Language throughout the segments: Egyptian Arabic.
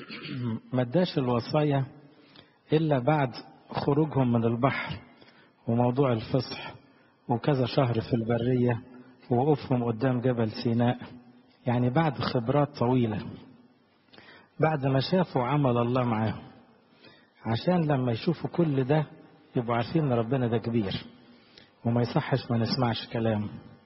ما اداش الوصايا إلا بعد خروجهم من البحر وموضوع الفصح وكذا شهر في البرية ووقوفهم قدام جبل سيناء يعني بعد خبرات طويلة بعد ما شافوا عمل الله معاهم عشان لما يشوفوا كل ده يبقوا عارفين ان ربنا ده كبير وما يصحش ما نسمعش كلامه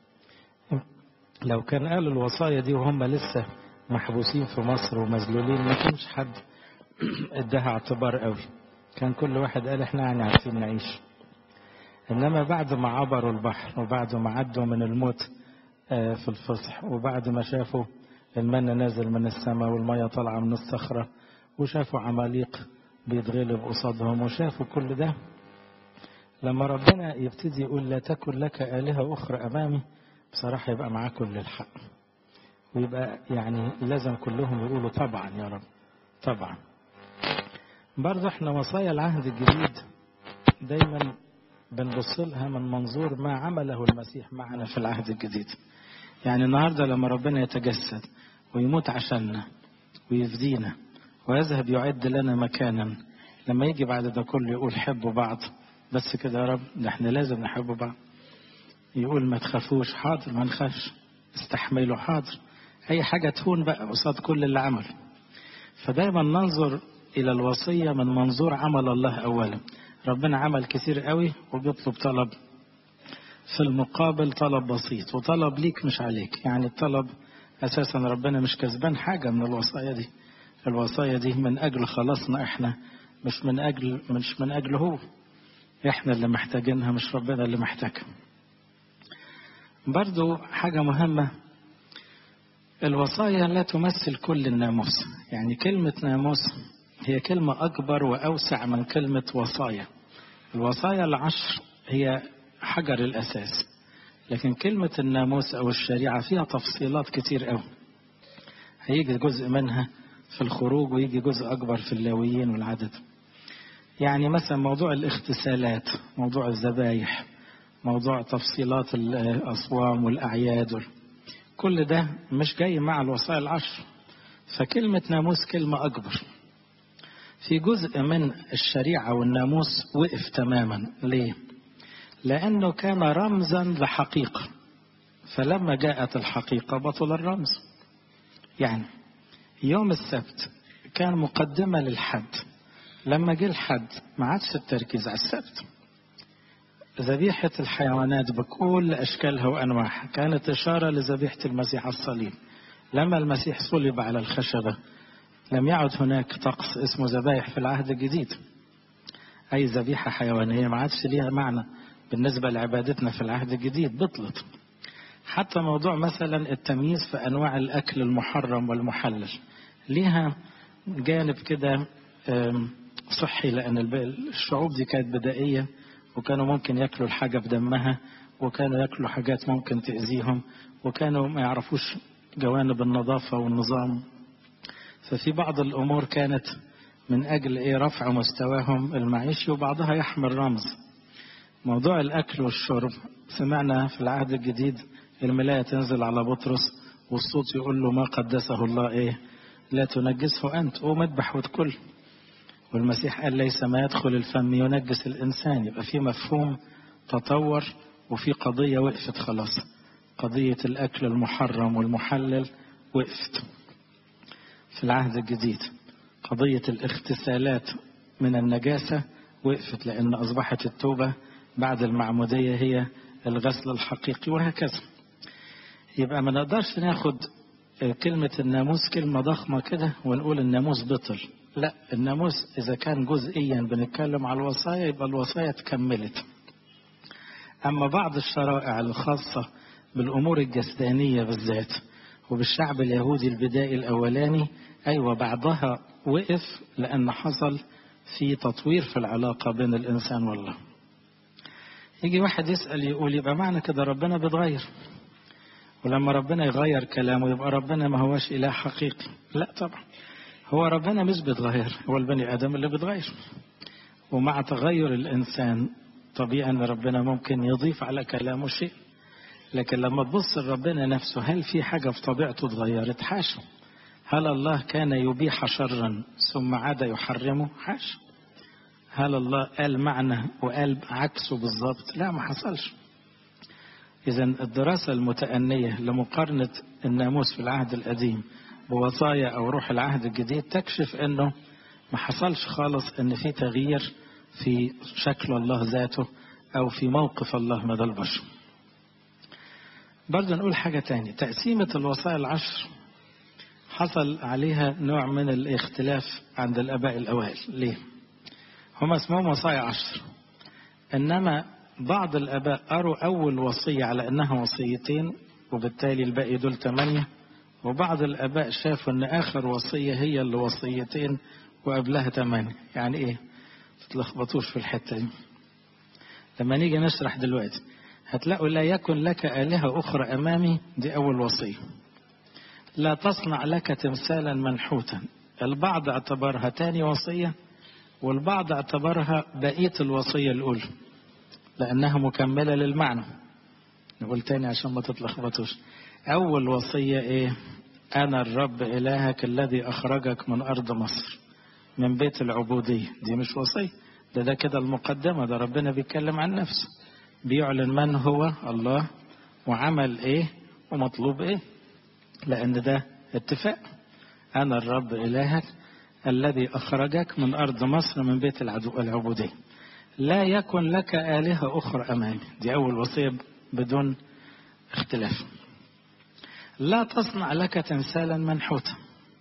لو كان قالوا الوصايا دي وهم لسه محبوسين في مصر ومذلولين ما كانش حد اداها اعتبار قوي كان كل واحد قال احنا يعني عارفين نعيش انما بعد ما عبروا البحر وبعد ما عدوا من الموت في الفصح وبعد ما شافوا المن نازل من السماء والمية طالعة من الصخرة وشافوا عماليق بيتغلب قصادهم وشافوا كل ده لما ربنا يبتدي يقول لا تكن لك آلهة أخرى أمامي بصراحة يبقى معاه كل الحق ويبقى يعني لازم كلهم يقولوا طبعا يا رب طبعا برضه احنا وصايا العهد الجديد دايما بنبص لها من منظور ما عمله المسيح معنا في العهد الجديد يعني النهارده لما ربنا يتجسد ويموت عشاننا ويفدينا ويذهب يعد لنا مكانا لما يجي بعد ده كله يقول حبوا بعض بس كده يا رب ده احنا لازم نحب بعض يقول ما تخافوش حاضر ما نخافش استحملوا حاضر اي حاجه تهون بقى قصاد كل اللي عمله فدايما ننظر الى الوصيه من منظور عمل الله اولا ربنا عمل كتير قوي وبيطلب طلب في المقابل طلب بسيط وطلب ليك مش عليك يعني الطلب اساسا ربنا مش كسبان حاجه من الوصايا دي الوصايا دي من اجل خلاصنا احنا مش من اجل مش من اجل هو احنا اللي محتاجينها مش ربنا اللي محتاجها برضو حاجة مهمة الوصايا لا تمثل كل الناموس يعني كلمة ناموس هي كلمة أكبر وأوسع من كلمة وصايا الوصايا العشر هي حجر الأساس لكن كلمة الناموس أو الشريعة فيها تفصيلات كتير أوي هيجي جزء منها في الخروج ويجي جزء أكبر في اللاويين والعدد يعني مثلا موضوع الاغتسالات موضوع الذبايح موضوع تفصيلات الأصوام والأعياد كل ده مش جاي مع الوصايا العشر فكلمة ناموس كلمة أكبر في جزء من الشريعة والناموس وقف تماما ليه؟ لأنه كان رمزا لحقيقة فلما جاءت الحقيقة بطل الرمز يعني يوم السبت كان مقدمة للحد لما جه الحد ما عادش التركيز على السبت ذبيحة الحيوانات بكل أشكالها وأنواعها كانت إشارة لذبيحة المسيح على الصليب لما المسيح صلب على الخشبة لم يعد هناك طقس اسمه ذبايح في العهد الجديد أي ذبيحة حيوانية ما عادش ليها معنى بالنسبة لعبادتنا في العهد الجديد بطلت حتى موضوع مثلا التمييز في أنواع الأكل المحرم والمحلل ليها جانب كده صحي لأن الشعوب دي كانت بدائية وكانوا ممكن ياكلوا الحاجة بدمها وكانوا ياكلوا حاجات ممكن تأذيهم وكانوا ما يعرفوش جوانب النظافة والنظام ففي بعض الأمور كانت من أجل إيه رفع مستواهم المعيشي وبعضها يحمل رمز موضوع الأكل والشرب سمعنا في العهد الجديد الملاية تنزل على بطرس والصوت يقول له ما قدسه الله إيه لا تنجسه أنت قوم اذبح وتكل والمسيح قال ليس ما يدخل الفم ينجس الإنسان يبقى في مفهوم تطور وفي قضية وقفت خلاص قضية الأكل المحرم والمحلل وقفت في العهد الجديد قضية الاغتسالات من النجاسة وقفت لأن أصبحت التوبة بعد المعمودية هي الغسل الحقيقي وهكذا يبقى ما نقدرش ناخد كلمة الناموس كلمة ضخمة كده ونقول الناموس بطل لا الناموس إذا كان جزئيا بنتكلم على الوصايا يبقى الوصايا اتكملت أما بعض الشرائع الخاصة بالأمور الجسدانية بالذات وبالشعب اليهودي البدائي الأولاني أيوة بعضها وقف لأن حصل في تطوير في العلاقة بين الإنسان والله يجي واحد يسأل يقول يبقى معنى كده ربنا بيتغير ولما ربنا يغير كلامه يبقى ربنا ما هوش إله حقيقي لا طبعا هو ربنا مش بيتغير هو البني آدم اللي بيتغير ومع تغير الإنسان طبيعي أن ربنا ممكن يضيف على كلامه شيء لكن لما تبص لربنا نفسه هل في حاجة في طبيعته اتغيرت حاشا هل الله كان يبيح شرا ثم عاد يحرمه حاش هل الله قال معنى وقال عكسه بالظبط لا ما حصلش إذا الدراسة المتأنية لمقارنة الناموس في العهد القديم بوصايا أو روح العهد الجديد تكشف أنه ما حصلش خالص أن في تغيير في شكل الله ذاته أو في موقف الله مدى البشر برضه نقول حاجة تانية تقسيمة الوصايا العشر حصل عليها نوع من الاختلاف عند الآباء الأوائل ليه؟ هم اسمهم وصايا عشر إنما بعض الآباء أروا أول وصية على أنها وصيتين وبالتالي الباقي دول ثمانية وبعض الآباء شافوا أن آخر وصية هي اللي وصيتين وقبلها ثمانية يعني إيه؟ تتلخبطوش في الحتة دي لما نيجي نشرح دلوقتي هتلاقوا لا يكن لك آلهة أخرى أمامي دي أول وصية لا تصنع لك تمثالا منحوتا البعض اعتبرها تاني وصية والبعض اعتبرها بقية الوصية الأولى لأنها مكملة للمعنى نقول تاني عشان ما تتلخبطوش أول وصية إيه أنا الرب إلهك الذي أخرجك من أرض مصر من بيت العبودية دي مش وصية ده ده كده المقدمة ده ربنا بيتكلم عن نفسه بيعلن من هو الله وعمل ايه ومطلوب ايه لان ده اتفاق انا الرب الهك الذي اخرجك من ارض مصر من بيت العبودية لا يكن لك آلهة أخرى أمامي دي أول وصية بدون اختلاف لا تصنع لك تمثالا منحوتا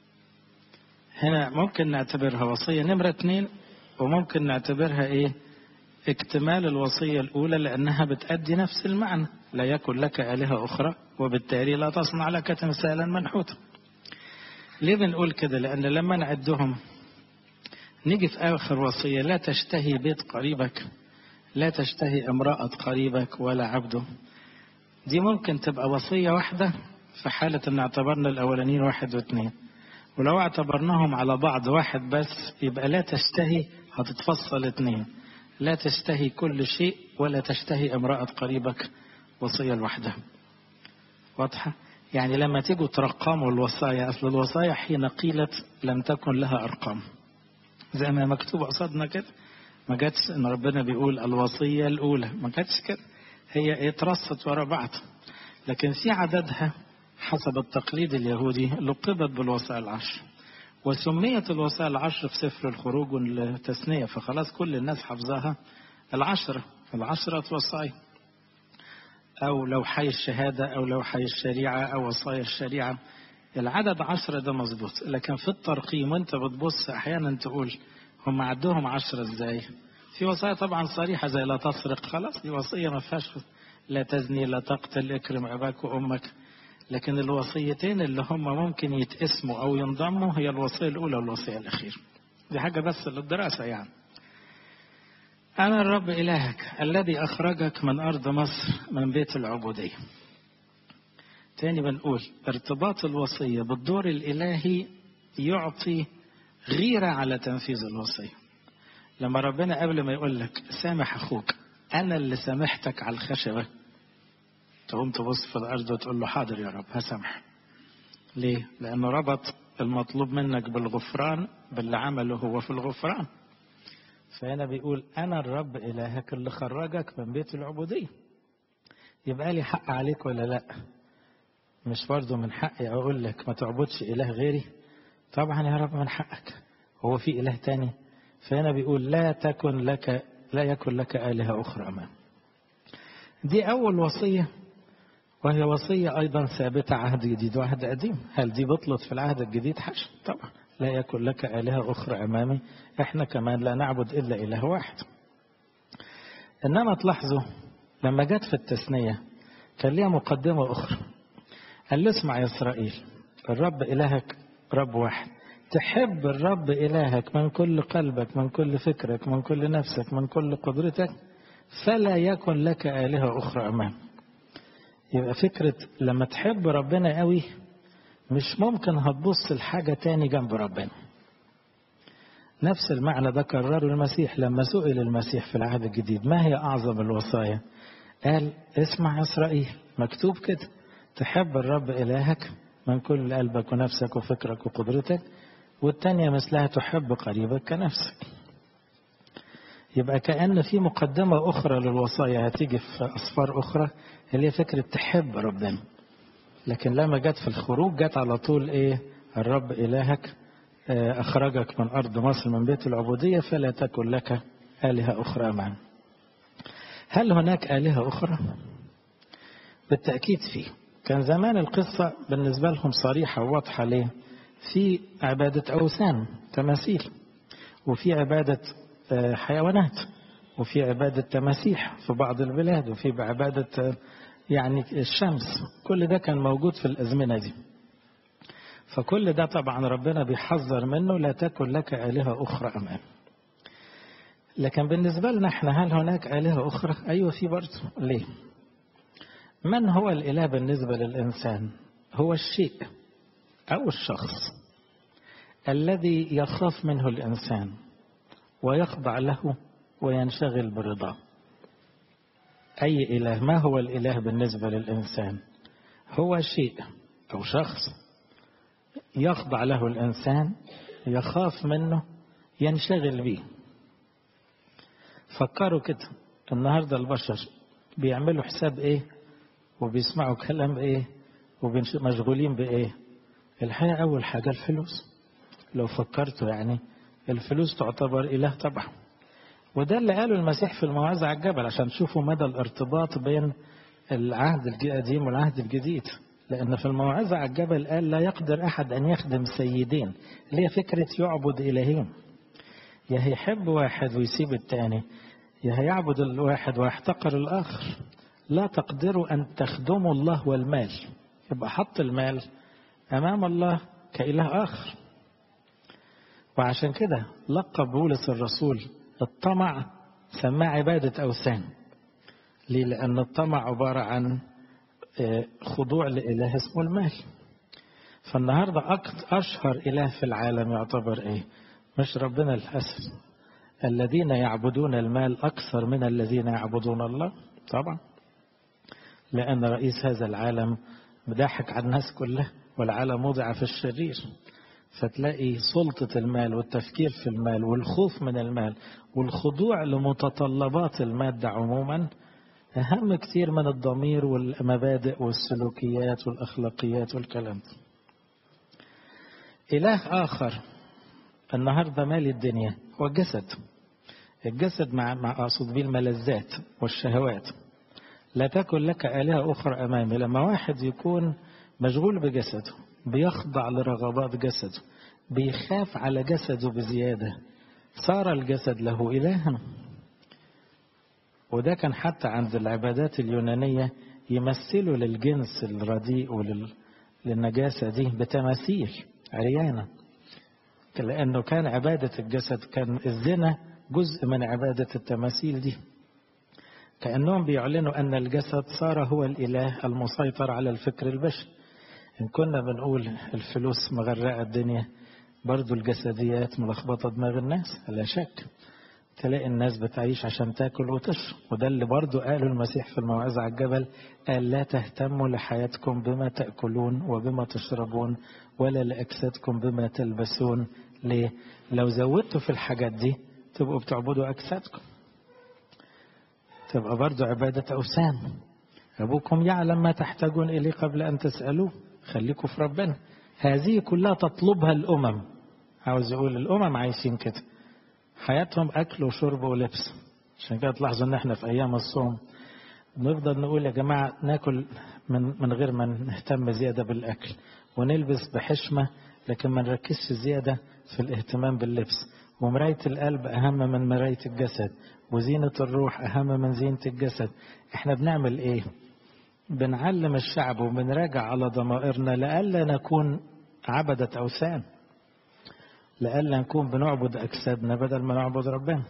هنا ممكن نعتبرها وصية نمرة اثنين وممكن نعتبرها ايه اكتمال الوصية الأولى لأنها بتأدي نفس المعنى لا يكن لك آلهة أخرى وبالتالي لا تصنع لك تمثالا منحوتا ليه بنقول كده لأن لما نعدهم نيجي في آخر وصية لا تشتهي بيت قريبك لا تشتهي امرأة قريبك ولا عبده دي ممكن تبقى وصية واحدة في حالة ان اعتبرنا الأولانيين واحد واثنين ولو اعتبرناهم على بعض واحد بس يبقى لا تشتهي هتتفصل اثنين لا تشتهي كل شيء ولا تشتهي امرأة قريبك وصية لوحدها واضحة يعني لما تيجوا ترقموا الوصايا أصل الوصايا حين قيلت لم تكن لها أرقام زي ما مكتوب قصادنا كده ما جاتش ان ربنا بيقول الوصية الأولى ما جاتش كده هي اترصت ورا بعض لكن في عددها حسب التقليد اليهودي لقبت بالوصايا العشر وسميت الوصايا العشر في سفر الخروج والتثنية فخلاص كل الناس حفظها العشرة العشرة وصايا أو لو حي الشهادة أو لو حي الشريعة أو وصايا الشريعة العدد عشرة ده مظبوط لكن في الترقيم وانت بتبص أحيانا تقول هم عدوهم عشرة ازاي في وصايا طبعا صريحة زي لا تسرق خلاص دي وصية ما فيهاش لا تزني لا تقتل اكرم أباك وأمك لكن الوصيتين اللي هم ممكن يتقسموا أو ينضموا هي الوصية الأولى والوصية الأخيرة دي حاجة بس للدراسة يعني أنا الرب إلهك الذي أخرجك من أرض مصر من بيت العبودية تاني بنقول ارتباط الوصية بالدور الإلهي يعطي غيرة على تنفيذ الوصية لما ربنا قبل ما يقول لك سامح أخوك أنا اللي سامحتك على الخشبة تقوم تبص في الأرض وتقول له حاضر يا رب هسامح ليه؟ لأنه ربط المطلوب منك بالغفران باللي عمله هو في الغفران فهنا بيقول أنا الرب إلهك اللي خرجك من بيت العبودية يبقى لي حق عليك ولا لا مش برضه من حقي أقول لك ما تعبدش إله غيري طبعا يا رب من حقك هو في إله تاني فهنا بيقول لا تكن لك لا يكن لك آلهة أخرى أمام دي أول وصية وهي وصية أيضا ثابتة عهد جديد وعهد قديم هل دي بطلت في العهد الجديد حش طبعا لا يكن لك آلهة أخرى أمامي إحنا كمان لا نعبد إلا إله واحد إنما تلاحظوا لما جت في التثنية كان ليها مقدمة أخرى قال له اسمع يا إسرائيل الرب إلهك رب واحد تحب الرب إلهك من كل قلبك من كل فكرك من كل نفسك من كل قدرتك فلا يكن لك آلهة أخرى أمام يبقى فكرة لما تحب ربنا قوي مش ممكن هتبص لحاجة تاني جنب ربنا نفس المعنى ده كرره المسيح لما سئل المسيح في العهد الجديد ما هي أعظم الوصايا قال اسمع إسرائيل مكتوب كده تحب الرب إلهك من كل قلبك ونفسك وفكرك وقدرتك والتانية مثلها تحب قريبك كنفسك يبقى كأن في مقدمة أخرى للوصايا هتيجي في أصفار أخرى اللي هي فكرة تحب ربنا لكن لما جت في الخروج جت على طول إيه الرب إلهك أخرجك من أرض مصر من بيت العبودية فلا تكن لك آلهة أخرى معه هل هناك آلهة أخرى؟ بالتأكيد فيه كان زمان القصة بالنسبة لهم صريحة وواضحة ليه؟ في عبادة أوثان تماثيل وفي عبادة حيوانات وفي عبادة تماسيح في بعض البلاد وفي عبادة يعني الشمس كل ده كان موجود في الأزمنة دي فكل ده طبعا ربنا بيحذر منه لا تكن لك آلهة أخرى أمام لكن بالنسبة لنا احنا هل هناك آلهة أخرى؟ أيوة في برضه ليه؟ من هو الإله بالنسبة للإنسان؟ هو الشيء أو الشخص الذي يخاف منه الإنسان ويخضع له وينشغل برضاه أي إله ما هو الإله بالنسبة للإنسان هو شيء أو شخص يخضع له الإنسان يخاف منه ينشغل به فكروا كده النهاردة البشر بيعملوا حساب إيه وبيسمعوا كلام إيه ومشغولين بإيه الحقيقة أول حاجة الفلوس لو فكرتوا يعني الفلوس تعتبر إله طبعا وده اللي قاله المسيح في الموعظة على الجبل عشان تشوفوا مدى الارتباط بين العهد القديم والعهد الجديد لأن في الموعظة على الجبل قال لا يقدر أحد أن يخدم سيدين اللي هي فكرة يعبد إلهين يا هيحب واحد ويسيب التاني يا هيعبد الواحد ويحتقر الآخر لا تقدروا أن تخدموا الله والمال يبقى حط المال أمام الله كإله آخر وعشان كده لقب بولس الرسول الطمع سماه عبادة أوثان ليه؟ لأن الطمع عبارة عن خضوع لإله اسمه المال فالنهاردة أشهر إله في العالم يعتبر إيه مش ربنا للأسف الذين يعبدون المال أكثر من الذين يعبدون الله طبعا لأن رئيس هذا العالم ضحك على الناس كلها والعالم وضع في الشرير فتلاقي سلطة المال والتفكير في المال والخوف من المال والخضوع لمتطلبات المادة عموما أهم كثير من الضمير والمبادئ والسلوكيات والأخلاقيات والكلام ده. إله آخر النهاردة مال الدنيا هو الجسد الجسد مع مع أقصد به الملذات والشهوات لا تكن لك آلهة أخرى أمامي لما واحد يكون مشغول بجسده بيخضع لرغبات جسده بيخاف على جسده بزيادة صار الجسد له إلها وده كان حتى عند العبادات اليونانية يمثلوا للجنس الرديء وللنجاسة دي بتماثيل عريانة لأنه كان عبادة الجسد كان الزنا جزء من عبادة التماثيل دي كأنهم بيعلنوا أن الجسد صار هو الإله المسيطر على الفكر البشري إن كنا بنقول الفلوس مغرقة الدنيا برضو الجسديات ملخبطة دماغ الناس لا شك تلاقي الناس بتعيش عشان تاكل وتشرب وده اللي برضو قاله المسيح في الموعظة على الجبل قال لا تهتموا لحياتكم بما تأكلون وبما تشربون ولا لأجسادكم بما تلبسون ليه؟ لو زودتوا في الحاجات دي تبقوا بتعبدوا أجسادكم تبقى برضو عبادة أوثان أبوكم يعلم ما تحتاجون إليه قبل أن تسألوه خليكم في ربنا هذه كلها تطلبها الأمم عاوز يقول الأمم عايشين كده حياتهم أكل وشرب ولبس عشان كده تلاحظوا إن إحنا في أيام الصوم نفضل نقول يا جماعة ناكل من, من غير ما نهتم زيادة بالأكل ونلبس بحشمة لكن ما نركزش زيادة في الاهتمام باللبس ومراية القلب أهم من مراية الجسد وزينة الروح أهم من زينة الجسد احنا بنعمل ايه بنعلم الشعب وبنراجع على ضمائرنا لألا نكون عبدة أوثان لألا نكون بنعبد أجسادنا بدل ما نعبد ربنا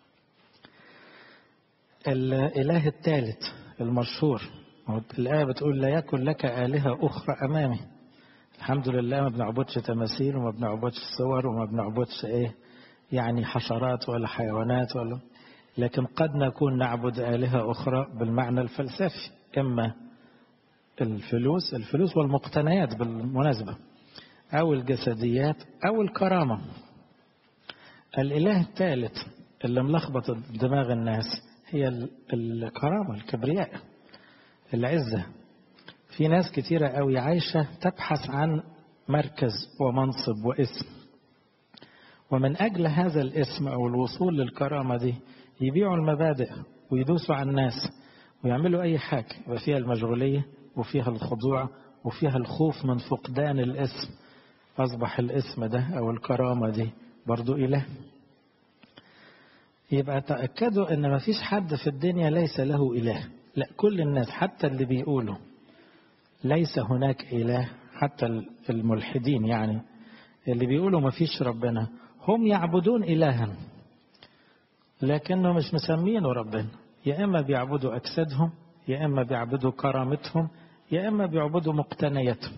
الإله الثالث المشهور الآية بتقول لا يكن لك آلهة أخرى أمامي الحمد لله ما بنعبدش تماثيل وما بنعبدش صور وما بنعبدش إيه يعني حشرات ولا حيوانات ولا لكن قد نكون نعبد آلهة أخرى بالمعنى الفلسفي إما الفلوس الفلوس والمقتنيات بالمناسبة أو الجسديات أو الكرامة الإله الثالث اللي ملخبط دماغ الناس هي الكرامة الكبرياء العزة في ناس كتيرة قوي عايشة تبحث عن مركز ومنصب واسم ومن أجل هذا الاسم أو الوصول للكرامة دي يبيعوا المبادئ ويدوسوا على الناس ويعملوا أي حاجة يبقى فيها المشغولية وفيها الخضوع وفيها الخوف من فقدان الاسم أصبح الاسم ده أو الكرامة دي برضو إله يبقى تأكدوا أن ما فيش حد في الدنيا ليس له إله لا كل الناس حتى اللي بيقولوا ليس هناك إله حتى الملحدين يعني اللي بيقولوا ما فيش ربنا هم يعبدون إلها لكنه مش مسمينه ربنا يا إما بيعبدوا أجسادهم يا إما بيعبدوا كرامتهم يا إما بيعبدوا مقتنياتهم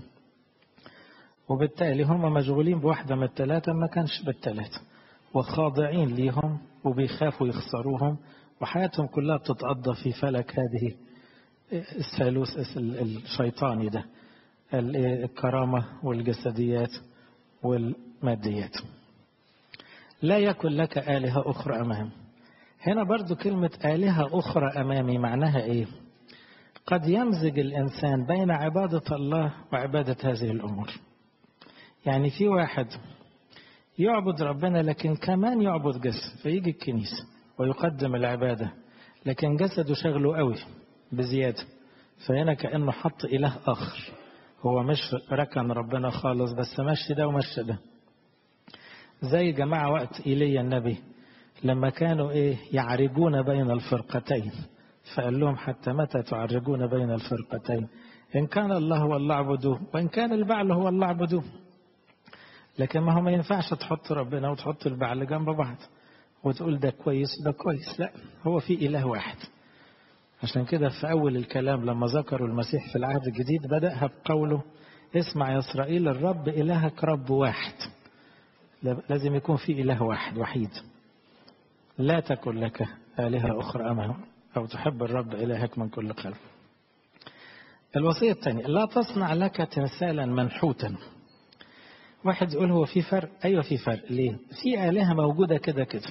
وبالتالي هم مشغولين بواحدة من الثلاثة ما كانش بالثلاثة وخاضعين ليهم وبيخافوا يخسروهم وحياتهم كلها بتتقضى في فلك هذه الثالوث الشيطاني ده الكرامة والجسديات والماديات لا يكن لك آلهة أخرى أمام هنا برضو كلمة آلهة أخرى أمامي معناها إيه قد يمزج الإنسان بين عبادة الله وعبادة هذه الأمور يعني في واحد يعبد ربنا لكن كمان يعبد جسد فيجي الكنيسة ويقدم العبادة لكن جسده شغله قوي بزيادة فهنا كأنه حط إله آخر هو مش ركن ربنا خالص بس مشي ده ومشي ده زي جماعة وقت إيليا النبي لما كانوا إيه يعرجون بين الفرقتين فقال لهم حتى متى تعرجون بين الفرقتين إن كان الله هو الله اعبدوه وإن كان البعل هو الله اعبدوه لكن ما هو ما ينفعش تحط ربنا وتحط البعل جنب بعض وتقول ده كويس ده كويس لا هو في إله واحد عشان كده في أول الكلام لما ذكروا المسيح في العهد الجديد بدأها بقوله اسمع يا إسرائيل الرب إلهك رب واحد لازم يكون في إله واحد وحيد لا تكن لك آلهة أخرى أمامه أو تحب الرب إلهك من كل قلب الوصية الثانية لا تصنع لك تمثالا منحوتا واحد يقول هو في فرق أيوة في فرق ليه في آلهة موجودة كده كده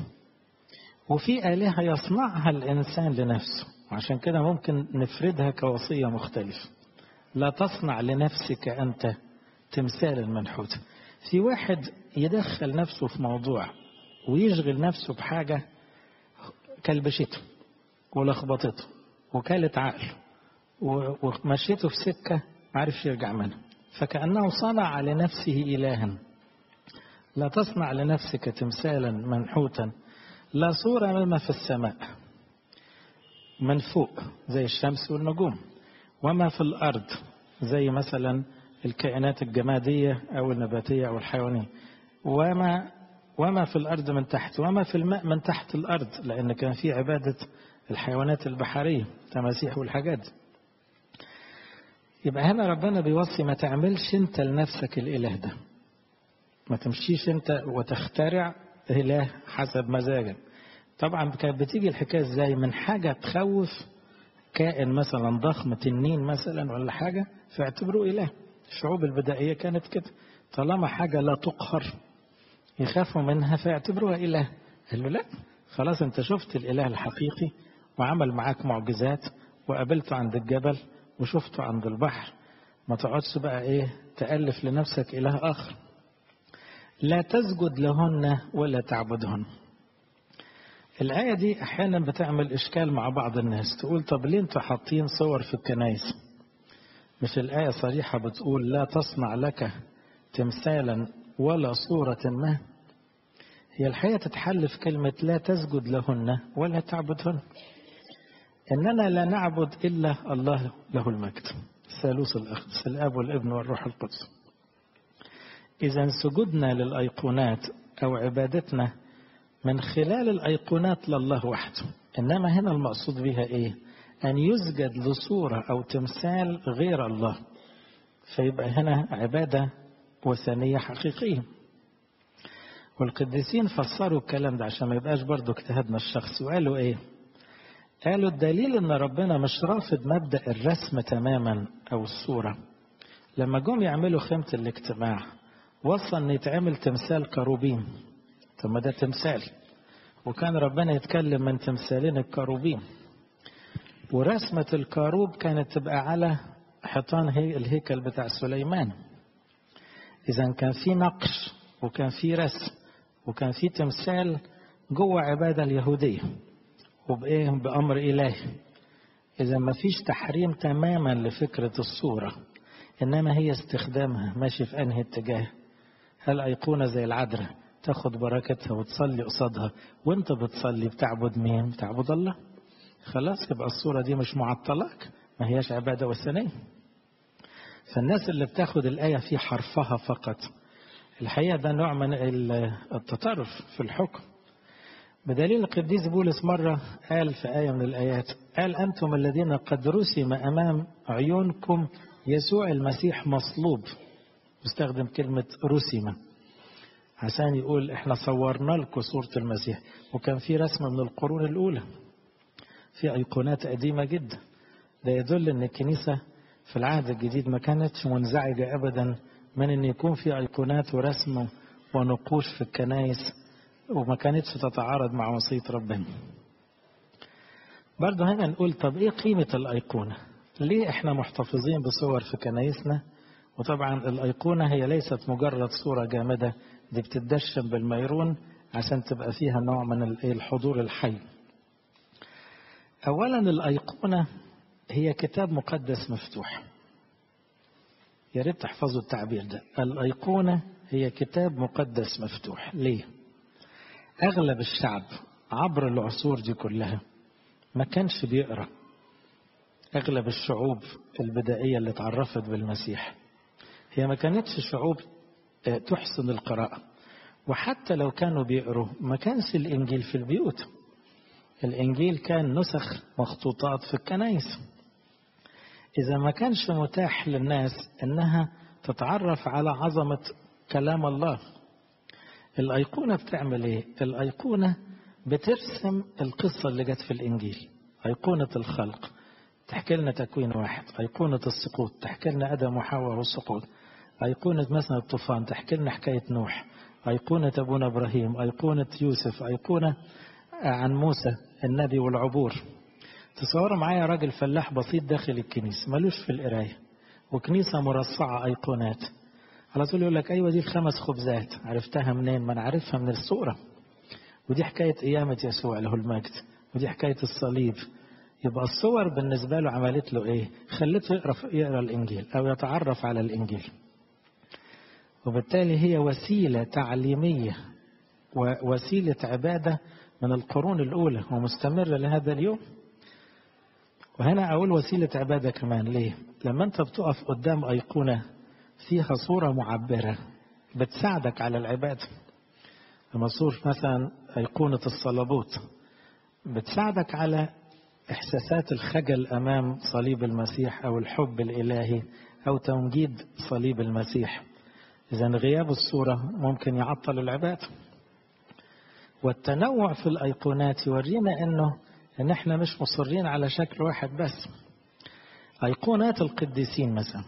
وفي آلهة يصنعها الإنسان لنفسه وعشان كده ممكن نفردها كوصية مختلفة لا تصنع لنفسك أنت تمثالا منحوتا في واحد يدخل نفسه في موضوع ويشغل نفسه بحاجة كلبشته ولخبطته وكالت عقله ومشيته في سكة معرفش يرجع منها فكأنه صنع لنفسه إلها لا تصنع لنفسك تمثالا منحوتا لا صورة مما في السماء من فوق زي الشمس والنجوم وما في الأرض زي مثلا الكائنات الجمادية أو النباتية أو الحيوانية وما وما في الأرض من تحت وما في الماء من تحت الأرض لأن كان في عبادة الحيوانات البحرية تماسيح والحاجات يبقى هنا ربنا بيوصي ما تعملش انت لنفسك الإله ده ما تمشيش انت وتخترع إله حسب مزاجك طبعا كانت بتيجي الحكاية ازاي من حاجة تخوف كائن مثلا ضخم تنين مثلا ولا حاجة فاعتبروه إله الشعوب البدائية كانت كده طالما حاجة لا تقهر يخافوا منها فيعتبروها إله قال له لا خلاص انت شفت الإله الحقيقي وعمل معاك معجزات وقابلته عند الجبل وشفته عند البحر ما تقعدش بقى ايه تألف لنفسك إله آخر لا تسجد لهن ولا تعبدهن الآية دي أحيانا بتعمل إشكال مع بعض الناس تقول طب ليه انتوا حاطين صور في الكنايس مش الآية صريحة بتقول لا تصنع لك تمثالا ولا صورة ما هي الحقيقة تتحل في كلمة لا تسجد لهن ولا تعبدهن إننا لا نعبد إلا الله له المجد الثالوث الأقدس الأب والابن والروح القدس إذا سجودنا للأيقونات أو عبادتنا من خلال الأيقونات لله وحده إنما هنا المقصود بها إيه أن يسجد لصورة أو تمثال غير الله فيبقى هنا عبادة وثنية حقيقية والقديسين فسروا الكلام ده عشان ما يبقاش برضه اجتهادنا الشخصي وقالوا ايه قالوا الدليل ان ربنا مش رافض مبدأ الرسم تماما او الصورة لما جم يعملوا خيمة الاجتماع وصى ان يتعمل تمثال كروبين طب ما ده تمثال وكان ربنا يتكلم من تمثالين الكروبين ورسمة الكروب كانت تبقى على حيطان هي الهيكل بتاع سليمان إذا كان في نقش وكان في رسم وكان في تمثال جوه عبادة اليهودية وبإيه بأمر إلهي إذا ما فيش تحريم تماما لفكرة الصورة إنما هي استخدامها ماشي في أنهي اتجاه هل أيقونة زي العذراء تاخد بركتها وتصلي قصادها وانت بتصلي بتعبد مين بتعبد الله خلاص يبقى الصورة دي مش معطلك ما هياش عبادة وثنية فالناس اللي بتاخد الآية في حرفها فقط الحقيقة ده نوع من التطرف في الحكم بدليل القديس بولس مرة قال في آية من الآيات قال أنتم الذين قد رسم أمام عيونكم يسوع المسيح مصلوب استخدم كلمة رسم عشان يقول احنا صورنا لكم صورة المسيح وكان في رسمة من القرون الأولى في أيقونات قديمة جدا ده يدل أن الكنيسة في العهد الجديد ما كانتش منزعجة أبدا من أن يكون في أيقونات ورسم ونقوش في الكنائس وما كانتش تتعارض مع وصية ربنا برضه هنا نقول طب ايه قيمة الأيقونة ليه احنا محتفظين بصور في كنايسنا وطبعا الأيقونة هي ليست مجرد صورة جامدة دي بتدشن بالميرون عشان تبقى فيها نوع من الحضور الحي أولا الأيقونة هي كتاب مقدس مفتوح يا ريت تحفظوا التعبير ده الأيقونة هي كتاب مقدس مفتوح ليه أغلب الشعب عبر العصور دي كلها ما كانش بيقرأ أغلب الشعوب البدائية اللي اتعرفت بالمسيح هي ما كانتش شعوب تحسن القراءة وحتى لو كانوا بيقروا ما كانش الإنجيل في البيوت الإنجيل كان نسخ مخطوطات في الكنائس إذا ما كانش متاح للناس أنها تتعرف على عظمة كلام الله الأيقونة بتعمل إيه؟ الأيقونة بترسم القصة اللي جت في الإنجيل أيقونة الخلق تحكي لنا تكوين واحد أيقونة السقوط تحكي لنا آدم وحواء والسقوط أيقونة مثلا الطوفان تحكي لنا حكاية نوح أيقونة أبونا إبراهيم أيقونة يوسف أيقونة عن موسى النبي والعبور تصوروا معايا راجل فلاح بسيط داخل الكنيسة ملوش في القراية وكنيسة مرصعة أيقونات على طول يقول لك أيوة دي الخمس خبزات عرفتها منين ما أنا عارفها من الصورة ودي حكاية قيامة يسوع له المجد ودي حكاية الصليب يبقى الصور بالنسبة له عملت له إيه خلته يقرأ, يقرأ الإنجيل أو يتعرف على الإنجيل وبالتالي هي وسيلة تعليمية ووسيلة عبادة من القرون الأولى ومستمرة لهذا اليوم وهنا أقول وسيلة عبادة كمان ليه لما أنت بتقف قدام أيقونة فيها صورة معبرة بتساعدك على العبادة لما صور مثلا أيقونة الصلبوت بتساعدك على إحساسات الخجل أمام صليب المسيح أو الحب الإلهي أو تمجيد صليب المسيح إذا غياب الصورة ممكن يعطل العبادة والتنوع في الأيقونات يورينا أنه أن احنا مش مصرين على شكل واحد بس أيقونات القديسين مثلا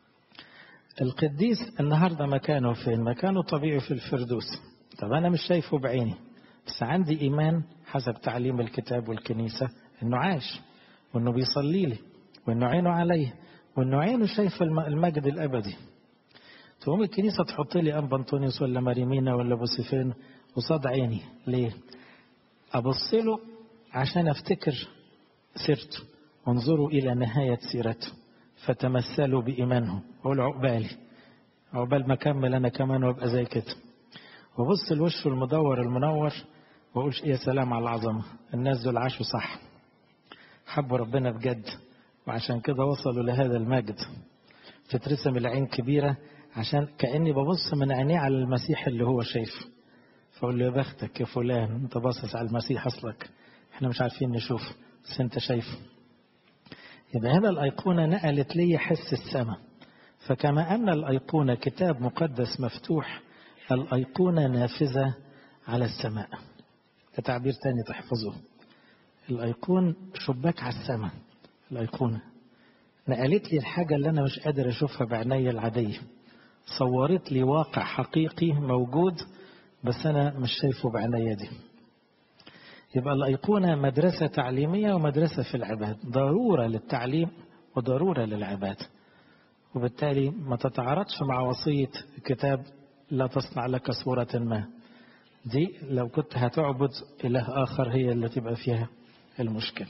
القديس النهاردة مكانه فين مكانه طبيعي في الفردوس طب أنا مش شايفه بعيني بس عندي إيمان حسب تعليم الكتاب والكنيسة أنه عاش وأنه بيصلي لي وأنه عينه عليه وأنه عينه شايف المجد الأبدي تقوم الكنيسة تحط لي أنبا أنطونيوس ولا ماريمينا ولا بوسيفين قصاد عيني ليه أبص له عشان أفتكر سيرته وانظروا إلى نهاية سيرته فتمثلوا بإيمانهم أقول عقبالي عقبال ما أكمل أنا كمان وأبقى زي كده وبص الوش المدور المنور وأقول يا سلام على العظمة الناس دول عاشوا صح حبوا ربنا بجد وعشان كده وصلوا لهذا المجد تترسم العين كبيرة عشان كأني ببص من عينيه على المسيح اللي هو شايفه فأقول له يا بختك يا فلان انت باصص على المسيح أصلك احنا مش عارفين نشوف بس انت شايفه يبقى هنا الأيقونة نقلت لي حس السماء فكما أن الأيقونة كتاب مقدس مفتوح الأيقونة نافذة على السماء ده تعبير تاني تحفظه الأيقون شباك على السماء الأيقونة نقلت لي الحاجة اللي أنا مش قادر أشوفها بعيني العادية صورت لي واقع حقيقي موجود بس أنا مش شايفه بعيني دي يبقى الأيقونة مدرسة تعليمية ومدرسة في العباد ضرورة للتعليم وضرورة للعباد وبالتالي ما تتعارضش مع وصية الكتاب لا تصنع لك صورة ما دي لو كنت هتعبد إله آخر هي اللي تبقى فيها المشكلة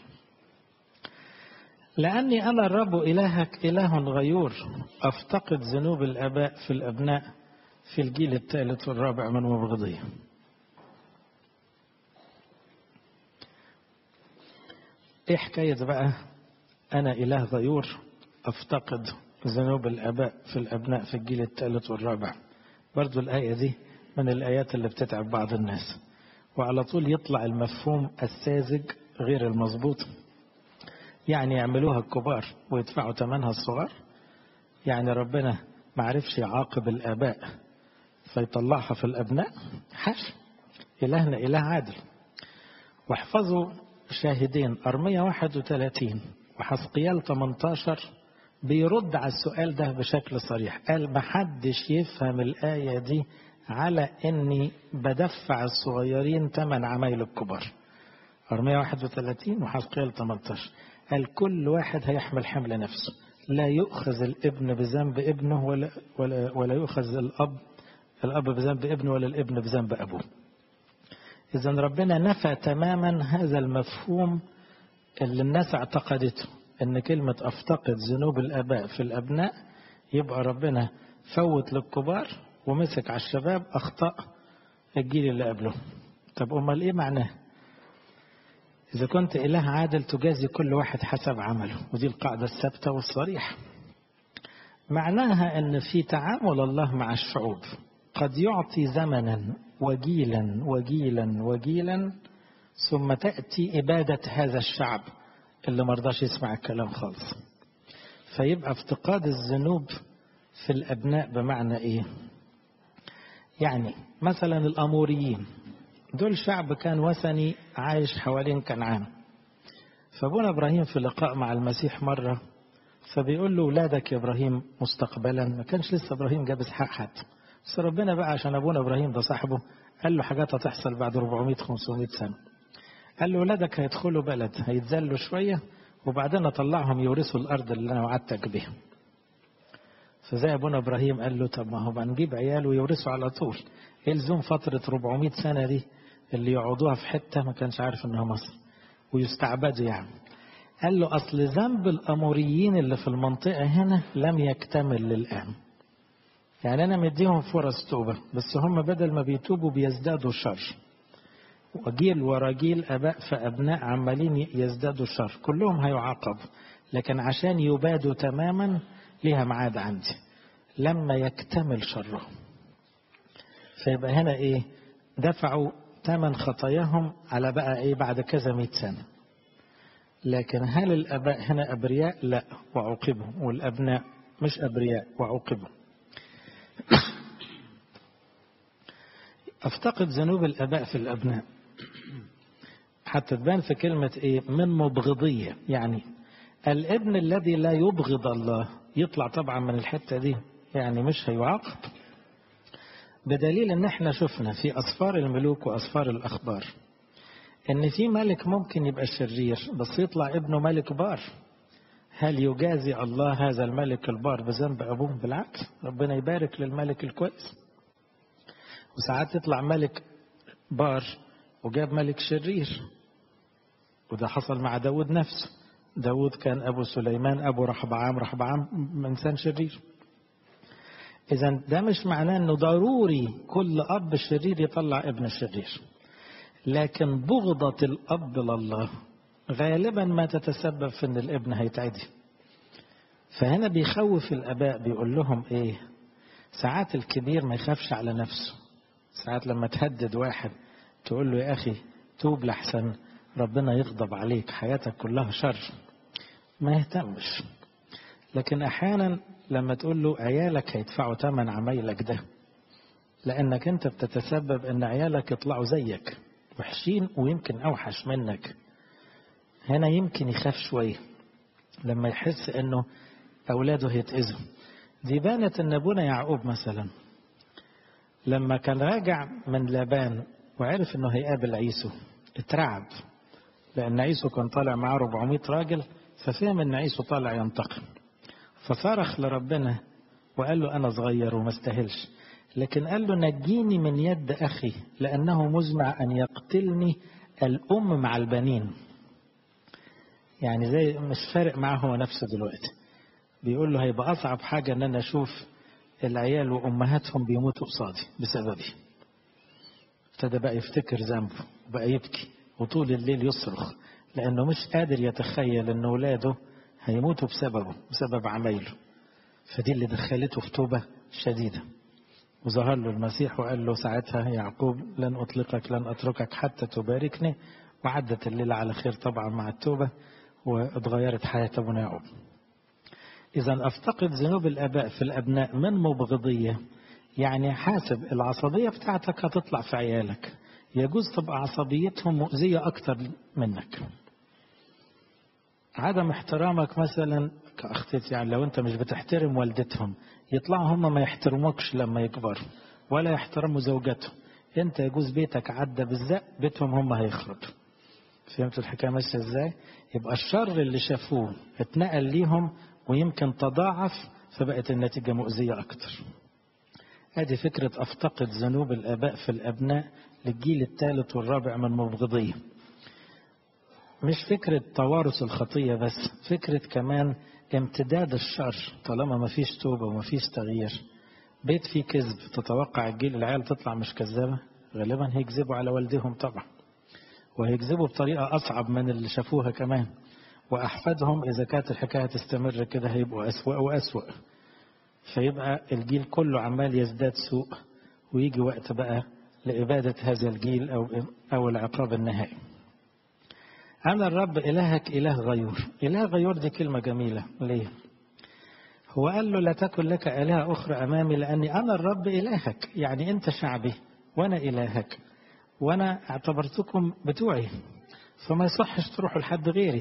لأني أنا الرب إلهك إله غيور أفتقد ذنوب الآباء في الأبناء في الجيل الثالث والرابع من مبغضية إيه حكاية بقى أنا إله غيور أفتقد ذنوب الآباء في الأبناء في الجيل الثالث والرابع برضو الآية دي من الآيات اللي بتتعب بعض الناس وعلى طول يطلع المفهوم الساذج غير المظبوط يعني يعملوها الكبار ويدفعوا ثمنها الصغار يعني ربنا ما عرفش يعاقب الآباء فيطلعها في الأبناء حش إلهنا إله عادل واحفظوا شاهدين أرمية 31 وحسقيال 18 بيرد على السؤال ده بشكل صريح قال محدش يفهم الآية دي على اني بدفع الصغيرين ثمن عمايل الكبار أرمية 31 وحسقيال 18 قال كل واحد هيحمل حمل نفسه لا يؤخذ الابن بذنب ابنه ولا, ولا, ولا يؤخذ الأب الأب بذنب ابنه ولا الابن بذنب أبوه إذا ربنا نفى تماما هذا المفهوم اللي الناس اعتقدته ان كلمة افتقد ذنوب الاباء في الابناء يبقى ربنا فوت للكبار ومسك على الشباب اخطاء الجيل اللي قبله طب امال ايه معناه اذا كنت اله عادل تجازي كل واحد حسب عمله ودي القاعدة الثابتة والصريحة معناها ان في تعامل الله مع الشعوب قد يعطي زمنا وجيلا وجيلا وجيلا ثم تأتي إبادة هذا الشعب اللي مرضاش يسمع الكلام خالص فيبقى افتقاد الذنوب في الأبناء بمعنى إيه يعني مثلا الأموريين دول شعب كان وثني عايش حوالين كنعان فابونا إبراهيم في لقاء مع المسيح مرة فبيقول له ولادك يا إبراهيم مستقبلا ما كانش لسه إبراهيم جاب إسحاق حتى بس ربنا بقى عشان أبونا إبراهيم ده صاحبه قال له حاجات هتحصل بعد 400 500 سنة قال له ولادك هيدخلوا بلد هيتذلوا شوية وبعدين أطلعهم يورثوا الأرض اللي أنا وعدتك بها فزي أبونا إبراهيم قال له طب ما هو نجيب عيال ويورثوا على طول يلزم فترة 400 سنة دي اللي يقعدوها في حتة ما كانش عارف إنها مصر ويستعبدوا يعني قال له أصل ذنب الأموريين اللي في المنطقة هنا لم يكتمل للآن يعني أنا مديهم فرص توبة بس هم بدل ما بيتوبوا بيزدادوا شر وجيل ورا جيل أباء فأبناء عمالين يزدادوا شر كلهم هيعاقبوا لكن عشان يبادوا تماما ليها ميعاد عندي لما يكتمل شرهم فيبقى هنا ايه دفعوا ثمن خطاياهم على بقى ايه بعد كذا مئة سنة لكن هل الاباء هنا ابرياء لا وعوقبوا والابناء مش ابرياء وعوقبوا افتقد ذنوب الاباء في الابناء حتى تبان في كلمة ايه من مبغضية يعني الابن الذي لا يبغض الله يطلع طبعا من الحتة دي يعني مش هيعاقب بدليل ان احنا شفنا في اسفار الملوك واسفار الاخبار ان في ملك ممكن يبقى شرير بس يطلع ابنه ملك بار هل يجازي الله هذا الملك البار بذنب ابوه بالعكس ربنا يبارك للملك الكويس وساعات يطلع ملك بار وجاب ملك شرير وده حصل مع داود نفسه داود كان أبو سليمان أبو رحبعام رحبعام إنسان شرير إذا ده مش معناه أنه ضروري كل أب شرير يطلع ابن شرير لكن بغضة الأب لله غالبا ما تتسبب في أن الابن هيتعدي فهنا بيخوف الآباء بيقول لهم إيه ساعات الكبير ما يخافش على نفسه ساعات لما تهدد واحد تقول له يا أخي توب لحسن ربنا يغضب عليك حياتك كلها شر ما يهتمش لكن احيانا لما تقول له عيالك هيدفعوا ثمن عمايلك ده لانك انت بتتسبب ان عيالك يطلعوا زيك وحشين ويمكن اوحش منك هنا يمكن يخاف شوية لما يحس انه اولاده هيتأذوا دي بانت ان ابونا يعقوب مثلا لما كان راجع من لابان وعرف انه هيقابل عيسو اترعب لان عيسو كان طالع معاه 400 راجل ففهم ان عيسو طالع ينتقم فصرخ لربنا وقال له انا صغير وما استاهلش لكن قال له نجيني من يد اخي لانه مزمع ان يقتلني الام مع البنين يعني زي مش فارق معاه هو نفسه دلوقتي بيقول له هيبقى اصعب حاجه ان انا اشوف العيال وامهاتهم بيموتوا قصادي بسببي ابتدى بقى يفتكر ذنبه وبقى يبكي وطول الليل يصرخ لانه مش قادر يتخيل ان اولاده هيموتوا بسببه بسبب عمايله فدي اللي دخلته في توبه شديده وظهر له المسيح وقال له ساعتها يعقوب لن اطلقك لن اتركك حتى تباركني وعدت الليله على خير طبعا مع التوبه واتغيرت حياه ابونا يعقوب إذا أفتقد ذنوب الآباء في الأبناء من مبغضية يعني حاسب العصبية بتاعتك هتطلع في عيالك يجوز تبقى عصبيتهم مؤذية أكتر منك عدم احترامك مثلا كأختتي يعني لو أنت مش بتحترم والدتهم يطلعوا هم ما يحترموكش لما يكبروا ولا يحترموا زوجتهم أنت يجوز بيتك عدى بالزق بيتهم هم هيخرجوا فهمت الحكاية ماشية ازاي؟ يبقى الشر اللي شافوه اتنقل ليهم ويمكن تضاعف فبقت النتيجة مؤذية أكتر هذه فكرة أفتقد ذنوب الآباء في الأبناء للجيل الثالث والرابع من مبغضية مش فكرة توارث الخطية بس فكرة كمان امتداد الشر طالما ما فيش توبة وما فيش تغيير بيت فيه كذب تتوقع الجيل العيال تطلع مش كذابة غالبا هيكذبوا على والدهم طبعا وهيكذبوا بطريقة أصعب من اللي شافوها كمان وأحفادهم إذا كانت الحكاية تستمر كده هيبقوا أسوأ وأسوأ فيبقى الجيل كله عمال يزداد سوء ويجي وقت بقى لإبادة هذا الجيل أو أو العقاب النهائي. أنا الرب إلهك إله غيور، إله غيور دي كلمة جميلة، ليه؟ هو قال له لا تكن لك آلهة أخرى أمامي لأني أنا الرب إلهك، يعني أنت شعبي وأنا إلهك وأنا اعتبرتكم بتوعي فما يصحش تروحوا لحد غيري.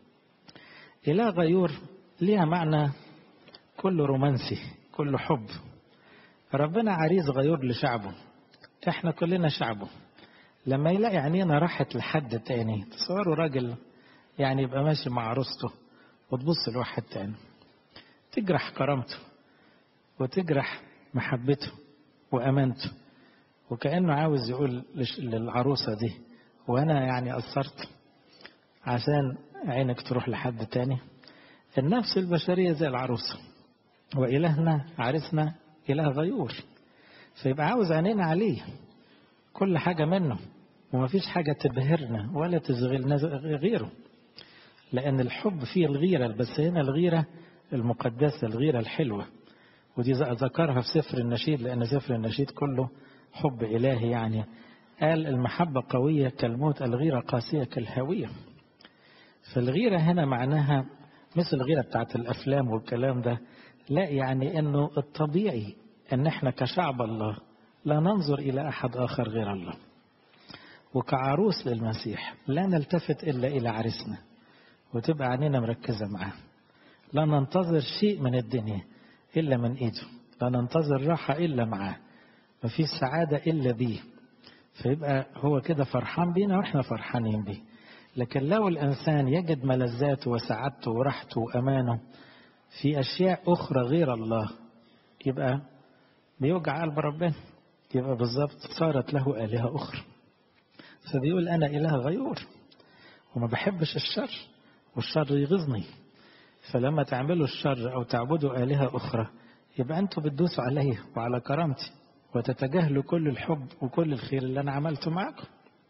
إله غيور ليها معنى كله رومانسي كله حب ربنا عريس غيور لشعبه احنا كلنا شعبه لما يلاقي عينينا راحت لحد تاني تصوروا راجل يعني يبقى ماشي مع عروسته وتبص لواحد تاني تجرح كرامته وتجرح محبته وامانته وكانه عاوز يقول للعروسه دي وانا يعني قصرت عشان عينك تروح لحد تاني النفس البشريه زي العروسه وإلهنا عرسنا إله غيور فيبقى عاوز عينينا عليه كل حاجة منه ومفيش حاجة تبهرنا ولا تشغلنا غيره لأن الحب فيه الغيرة بس هنا الغيرة المقدسة الغيرة الحلوة ودي ذكرها في سفر النشيد لأن سفر النشيد كله حب إلهي يعني قال المحبة قوية كالموت الغيرة قاسية كالهاوية فالغيرة هنا معناها مثل الغيرة بتاعت الأفلام والكلام ده لا يعني انه الطبيعي ان احنا كشعب الله لا ننظر الى احد اخر غير الله وكعروس للمسيح لا نلتفت الا الى عريسنا وتبقى عينينا مركزه معاه لا ننتظر شيء من الدنيا الا من ايده لا ننتظر راحه الا معاه مفيش سعاده الا بيه فيبقى هو كده فرحان بينا واحنا فرحانين بيه لكن لو الانسان يجد ملذاته وسعادته وراحته وامانه في أشياء أخرى غير الله يبقى بيوجع قلب ربنا يبقى بالظبط صارت له آلهة أخرى فبيقول أنا إله غيور وما بحبش الشر والشر يغيظني فلما تعملوا الشر أو تعبدوا آلهة أخرى يبقى أنتوا بتدوسوا عليا وعلى كرامتي وتتجاهلوا كل الحب وكل الخير اللي أنا عملته معكم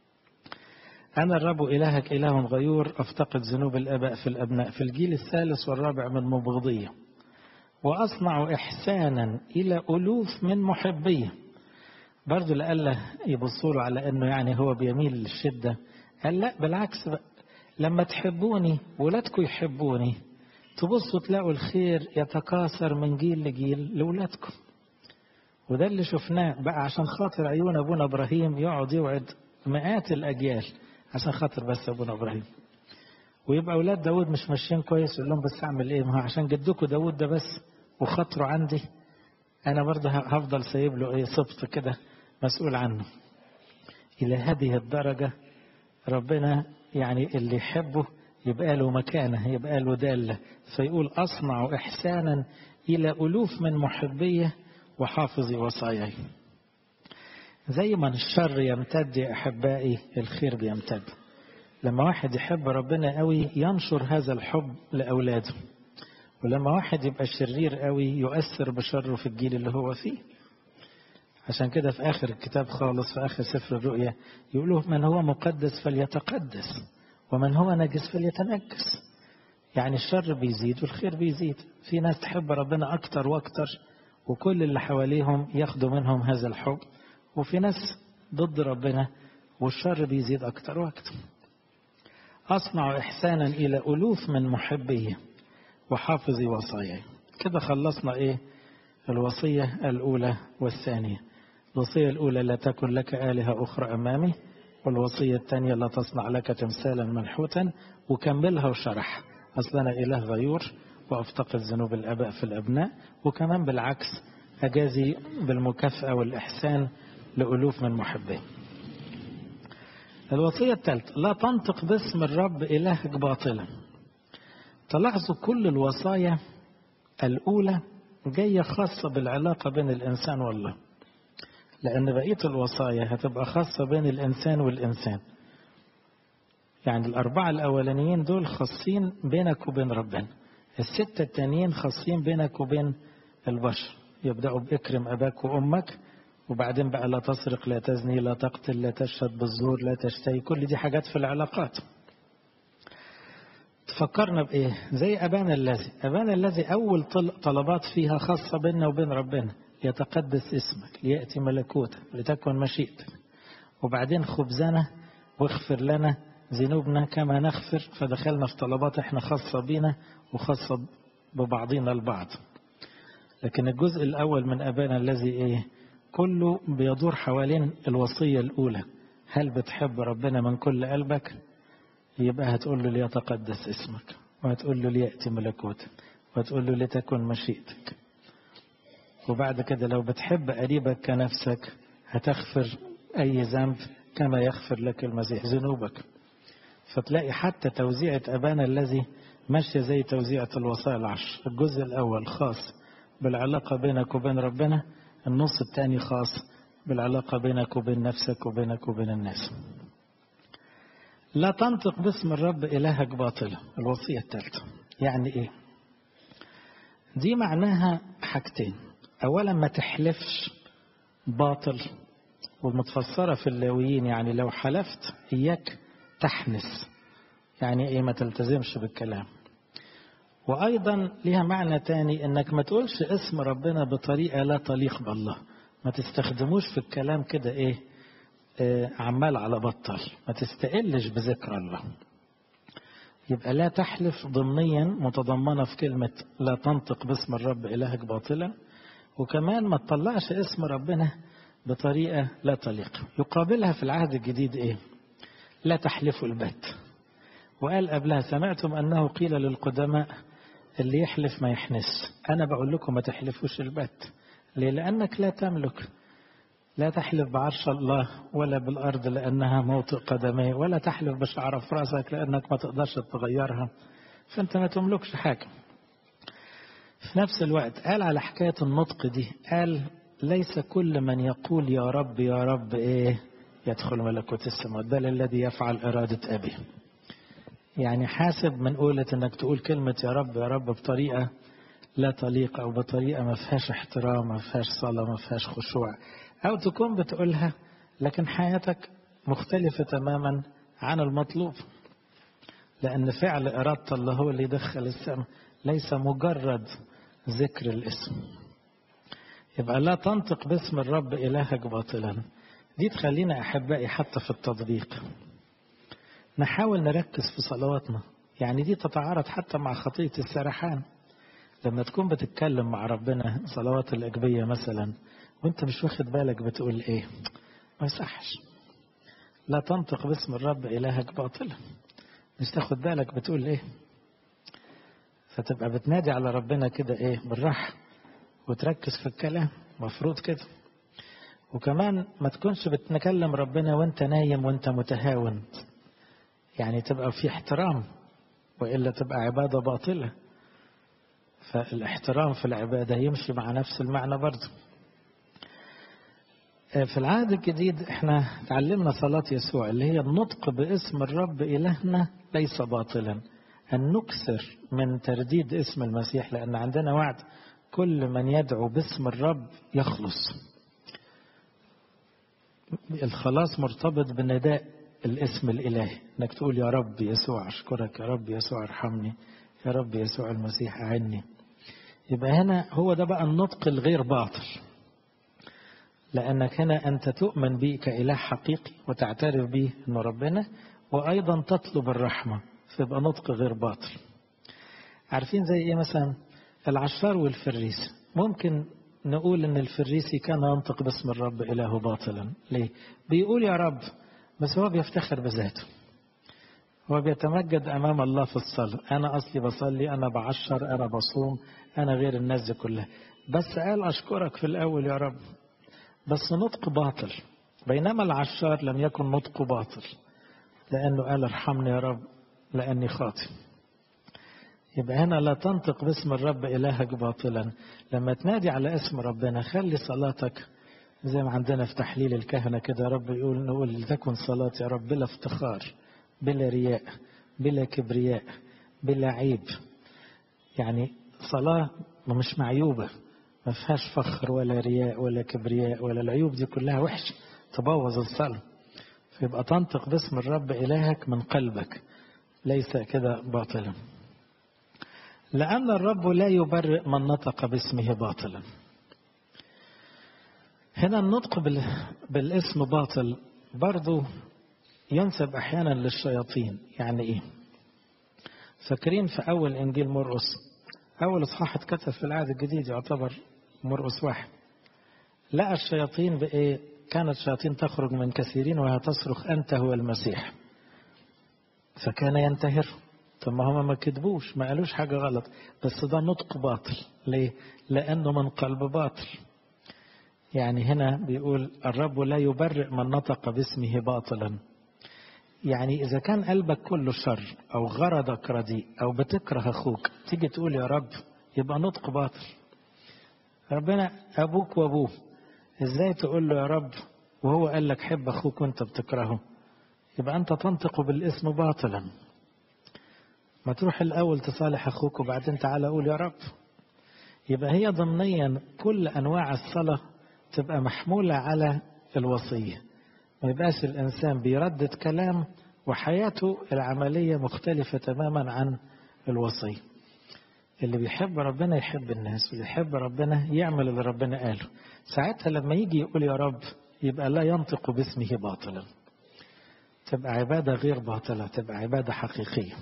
أنا الرب إلهك إله غيور أفتقد ذنوب الآباء في الأبناء في الجيل الثالث والرابع من مبغضية وأصنع إحسانا إلى ألوف من محبية برضو لألا يبصوا له على أنه يعني هو بيميل للشدة قال لا بالعكس بقى لما تحبوني ولادكم يحبوني تبصوا تلاقوا الخير يتكاثر من جيل لجيل لولادكم وده اللي شفناه بقى عشان خاطر عيون أبونا إبراهيم يقعد يوعد مئات الأجيال عشان خاطر بس ابونا ابراهيم ويبقى أولاد داود مش ماشيين كويس يقول لهم بس أعمل إيه ما هو عشان جدكم داود ده بس وخاطره عندي أنا برضه هفضل سايب له إيه سبط كده مسؤول عنه إلى هذه الدرجة ربنا يعني اللي يحبه يبقى له مكانة يبقى له دالة فيقول أصنع إحسانا إلى ألوف من محبية وحافظي وصاياي زي ما الشر يمتد يا أحبائي الخير بيمتد لما واحد يحب ربنا قوي ينشر هذا الحب لأولاده ولما واحد يبقى شرير قوي يؤثر بشره في الجيل اللي هو فيه عشان كده في آخر الكتاب خالص في آخر سفر الرؤيا يقولوا من هو مقدس فليتقدس ومن هو نجس فليتنجس يعني الشر بيزيد والخير بيزيد في ناس تحب ربنا أكتر وأكتر وكل اللي حواليهم ياخدوا منهم هذا الحب وفي ناس ضد ربنا والشر بيزيد أكتر وأكتر أصنع إحسانا إلى ألوف من محبيه وحافظي وصاياي كده خلصنا إيه الوصية الأولى والثانية الوصية الأولى لا تكن لك آلهة أخرى أمامي والوصية الثانية لا تصنع لك تمثالا منحوتا وكملها وشرح أصل أنا إله غيور وأفتقد ذنوب الآباء في الأبناء وكمان بالعكس أجازي بالمكافأة والإحسان لألوف من محبين الوصية الثالثة لا تنطق باسم الرب إلهك باطلا تلاحظوا كل الوصايا الأولى جاية خاصة بالعلاقة بين الإنسان والله لأن بقية الوصايا هتبقى خاصة بين الإنسان والإنسان يعني الأربعة الأولانيين دول خاصين بينك وبين ربنا الستة التانيين خاصين بينك وبين البشر يبدأوا بإكرم أباك وأمك وبعدين بقى لا تسرق لا تزني لا تقتل لا تشهد بالزور لا تشتهي كل دي حاجات في العلاقات تفكرنا بإيه زي أبانا الذي أبانا الذي أول طلبات فيها خاصة بيننا وبين ربنا يتقدس اسمك ليأتي ملكوتك لتكن مشيئتك وبعدين خبزنا واغفر لنا ذنوبنا كما نغفر فدخلنا في طلبات احنا خاصة بينا وخاصة ببعضنا البعض لكن الجزء الأول من أبانا الذي إيه كله بيدور حوالين الوصية الأولى هل بتحب ربنا من كل قلبك يبقى هتقول له ليتقدس اسمك وهتقول له ليأتي ملكوتك وهتقول له لتكن مشيئتك وبعد كده لو بتحب قريبك كنفسك هتغفر أي ذنب كما يغفر لك المسيح ذنوبك فتلاقي حتى توزيعة أبانا الذي ماشية زي توزيعة الوصايا العشر الجزء الأول خاص بالعلاقة بينك وبين ربنا النص الثاني خاص بالعلاقة بينك وبين نفسك وبينك وبين الناس لا تنطق باسم الرب إلهك باطلا الوصية الثالثة يعني إيه دي معناها حاجتين أولا ما تحلفش باطل والمتفسرة في اللاويين يعني لو حلفت إياك تحنس يعني إيه ما تلتزمش بالكلام وأيضا لها معنى تاني إنك ما تقولش اسم ربنا بطريقة لا تليق بالله ما تستخدموش في الكلام كده إيه آه عمال على بطل ما تستقلش بذكر الله يبقى لا تحلف ضمنيا متضمنة في كلمة لا تنطق باسم الرب إلهك باطلا وكمان ما تطلعش اسم ربنا بطريقة لا تليق يقابلها في العهد الجديد إيه لا تحلفوا البت وقال قبلها سمعتم أنه قيل للقدماء اللي يحلف ما يحنس أنا بقول لكم ما تحلفوش البت ليه لأنك لا تملك لا تحلف بعرش الله ولا بالأرض لأنها موطئ قدميه ولا تحلف بشعر في رأسك لأنك ما تقدرش تغيرها فأنت ما تملكش حاجة في نفس الوقت قال على حكاية النطق دي قال ليس كل من يقول يا رب يا رب إيه يدخل ملكوت السماوات بل الذي يفعل إرادة أبيه يعني حاسب من قولة انك تقول كلمة يا رب يا رب بطريقة لا تليق او بطريقة ما فيهاش احترام ما فيهاش صلاة ما فيهاش خشوع او تكون بتقولها لكن حياتك مختلفة تماما عن المطلوب لان فعل ارادة الله هو اللي يدخل السماء ليس مجرد ذكر الاسم يبقى لا تنطق باسم الرب الهك باطلا دي تخلينا احبائي حتى في التطبيق نحاول نركز في صلواتنا يعني دي تتعارض حتى مع خطية السرحان لما تكون بتتكلم مع ربنا صلوات الأجبية مثلا وانت مش واخد بالك بتقول ايه ما يصحش لا تنطق باسم الرب إلهك باطلا مش تاخد بالك بتقول ايه فتبقى بتنادي على ربنا كده ايه بالراحة وتركز في الكلام مفروض كده وكمان ما تكونش بتكلم ربنا وانت نايم وانت متهاون يعني تبقى في احترام وإلا تبقى عبادة باطلة فالاحترام في العبادة يمشي مع نفس المعنى برضه في العهد الجديد احنا تعلمنا صلاة يسوع اللي هي النطق باسم الرب إلهنا ليس باطلا أن نكسر من ترديد اسم المسيح لأن عندنا وعد كل من يدعو باسم الرب يخلص الخلاص مرتبط بنداء الاسم الإلهي انك تقول يا رب يسوع اشكرك يا رب يسوع ارحمني يا رب يسوع المسيح اعني يبقى هنا هو ده بقى النطق الغير باطل لأنك هنا أنت تؤمن به كإله حقيقي وتعترف به أنه ربنا وأيضا تطلب الرحمة فيبقى نطق غير باطل عارفين زي إيه مثلا العشار والفريس ممكن نقول أن الفريسي كان ينطق باسم الرب إله باطلا ليه؟ بيقول يا رب بس هو بيفتخر بذاته هو بيتمجد أمام الله في الصلاة أنا أصلي بصلي أنا بعشر أنا بصوم أنا غير الناس دي كلها بس قال أشكرك في الأول يا رب بس نطق باطل بينما العشار لم يكن نطقه باطل لأنه قال ارحمني يا رب لأني خاطئ يبقى هنا لا تنطق باسم الرب إلهك باطلا لما تنادي على اسم ربنا خلي صلاتك زي ما عندنا في تحليل الكهنة كده رب يقول نقول لتكن صلاتي يا رب بلا افتخار بلا رياء بلا كبرياء بلا عيب يعني صلاة مش معيوبة ما فيهاش فخر ولا رياء ولا كبرياء ولا العيوب دي كلها وحشة تبوظ الصلاة فيبقى تنطق باسم الرب إلهك من قلبك ليس كده باطلا لأن الرب لا يبرئ من نطق باسمه باطلا هنا النطق بالاسم باطل برضو ينسب أحيانا للشياطين يعني إيه فاكرين في أول إنجيل مرقس أول إصحاح اتكتب في العهد الجديد يعتبر مرقس واحد لقى الشياطين بإيه كانت الشياطين تخرج من كثيرين وهي تصرخ أنت هو المسيح فكان ينتهر طب ما هم ما كذبوش ما قالوش حاجة غلط بس ده نطق باطل ليه لأنه من قلب باطل يعني هنا بيقول الرب لا يبرئ من نطق باسمه باطلا يعني إذا كان قلبك كله شر أو غرضك رديء أو بتكره أخوك تيجي تقول يا رب يبقى نطق باطل ربنا أبوك وأبوه إزاي تقول له يا رب وهو قال لك حب أخوك وأنت بتكرهه يبقى أنت تنطق بالاسم باطلا ما تروح الأول تصالح أخوك وبعدين تعالى قول يا رب يبقى هي ضمنيا كل أنواع الصلاة تبقى محمولة على الوصية ما يبقاش الإنسان بيردد كلام وحياته العملية مختلفة تماما عن الوصية اللي بيحب ربنا يحب الناس واللي يحب ربنا يعمل اللي ربنا قاله ساعتها لما يجي يقول يا رب يبقى لا ينطق باسمه باطلا تبقى عبادة غير باطلة تبقى عبادة حقيقية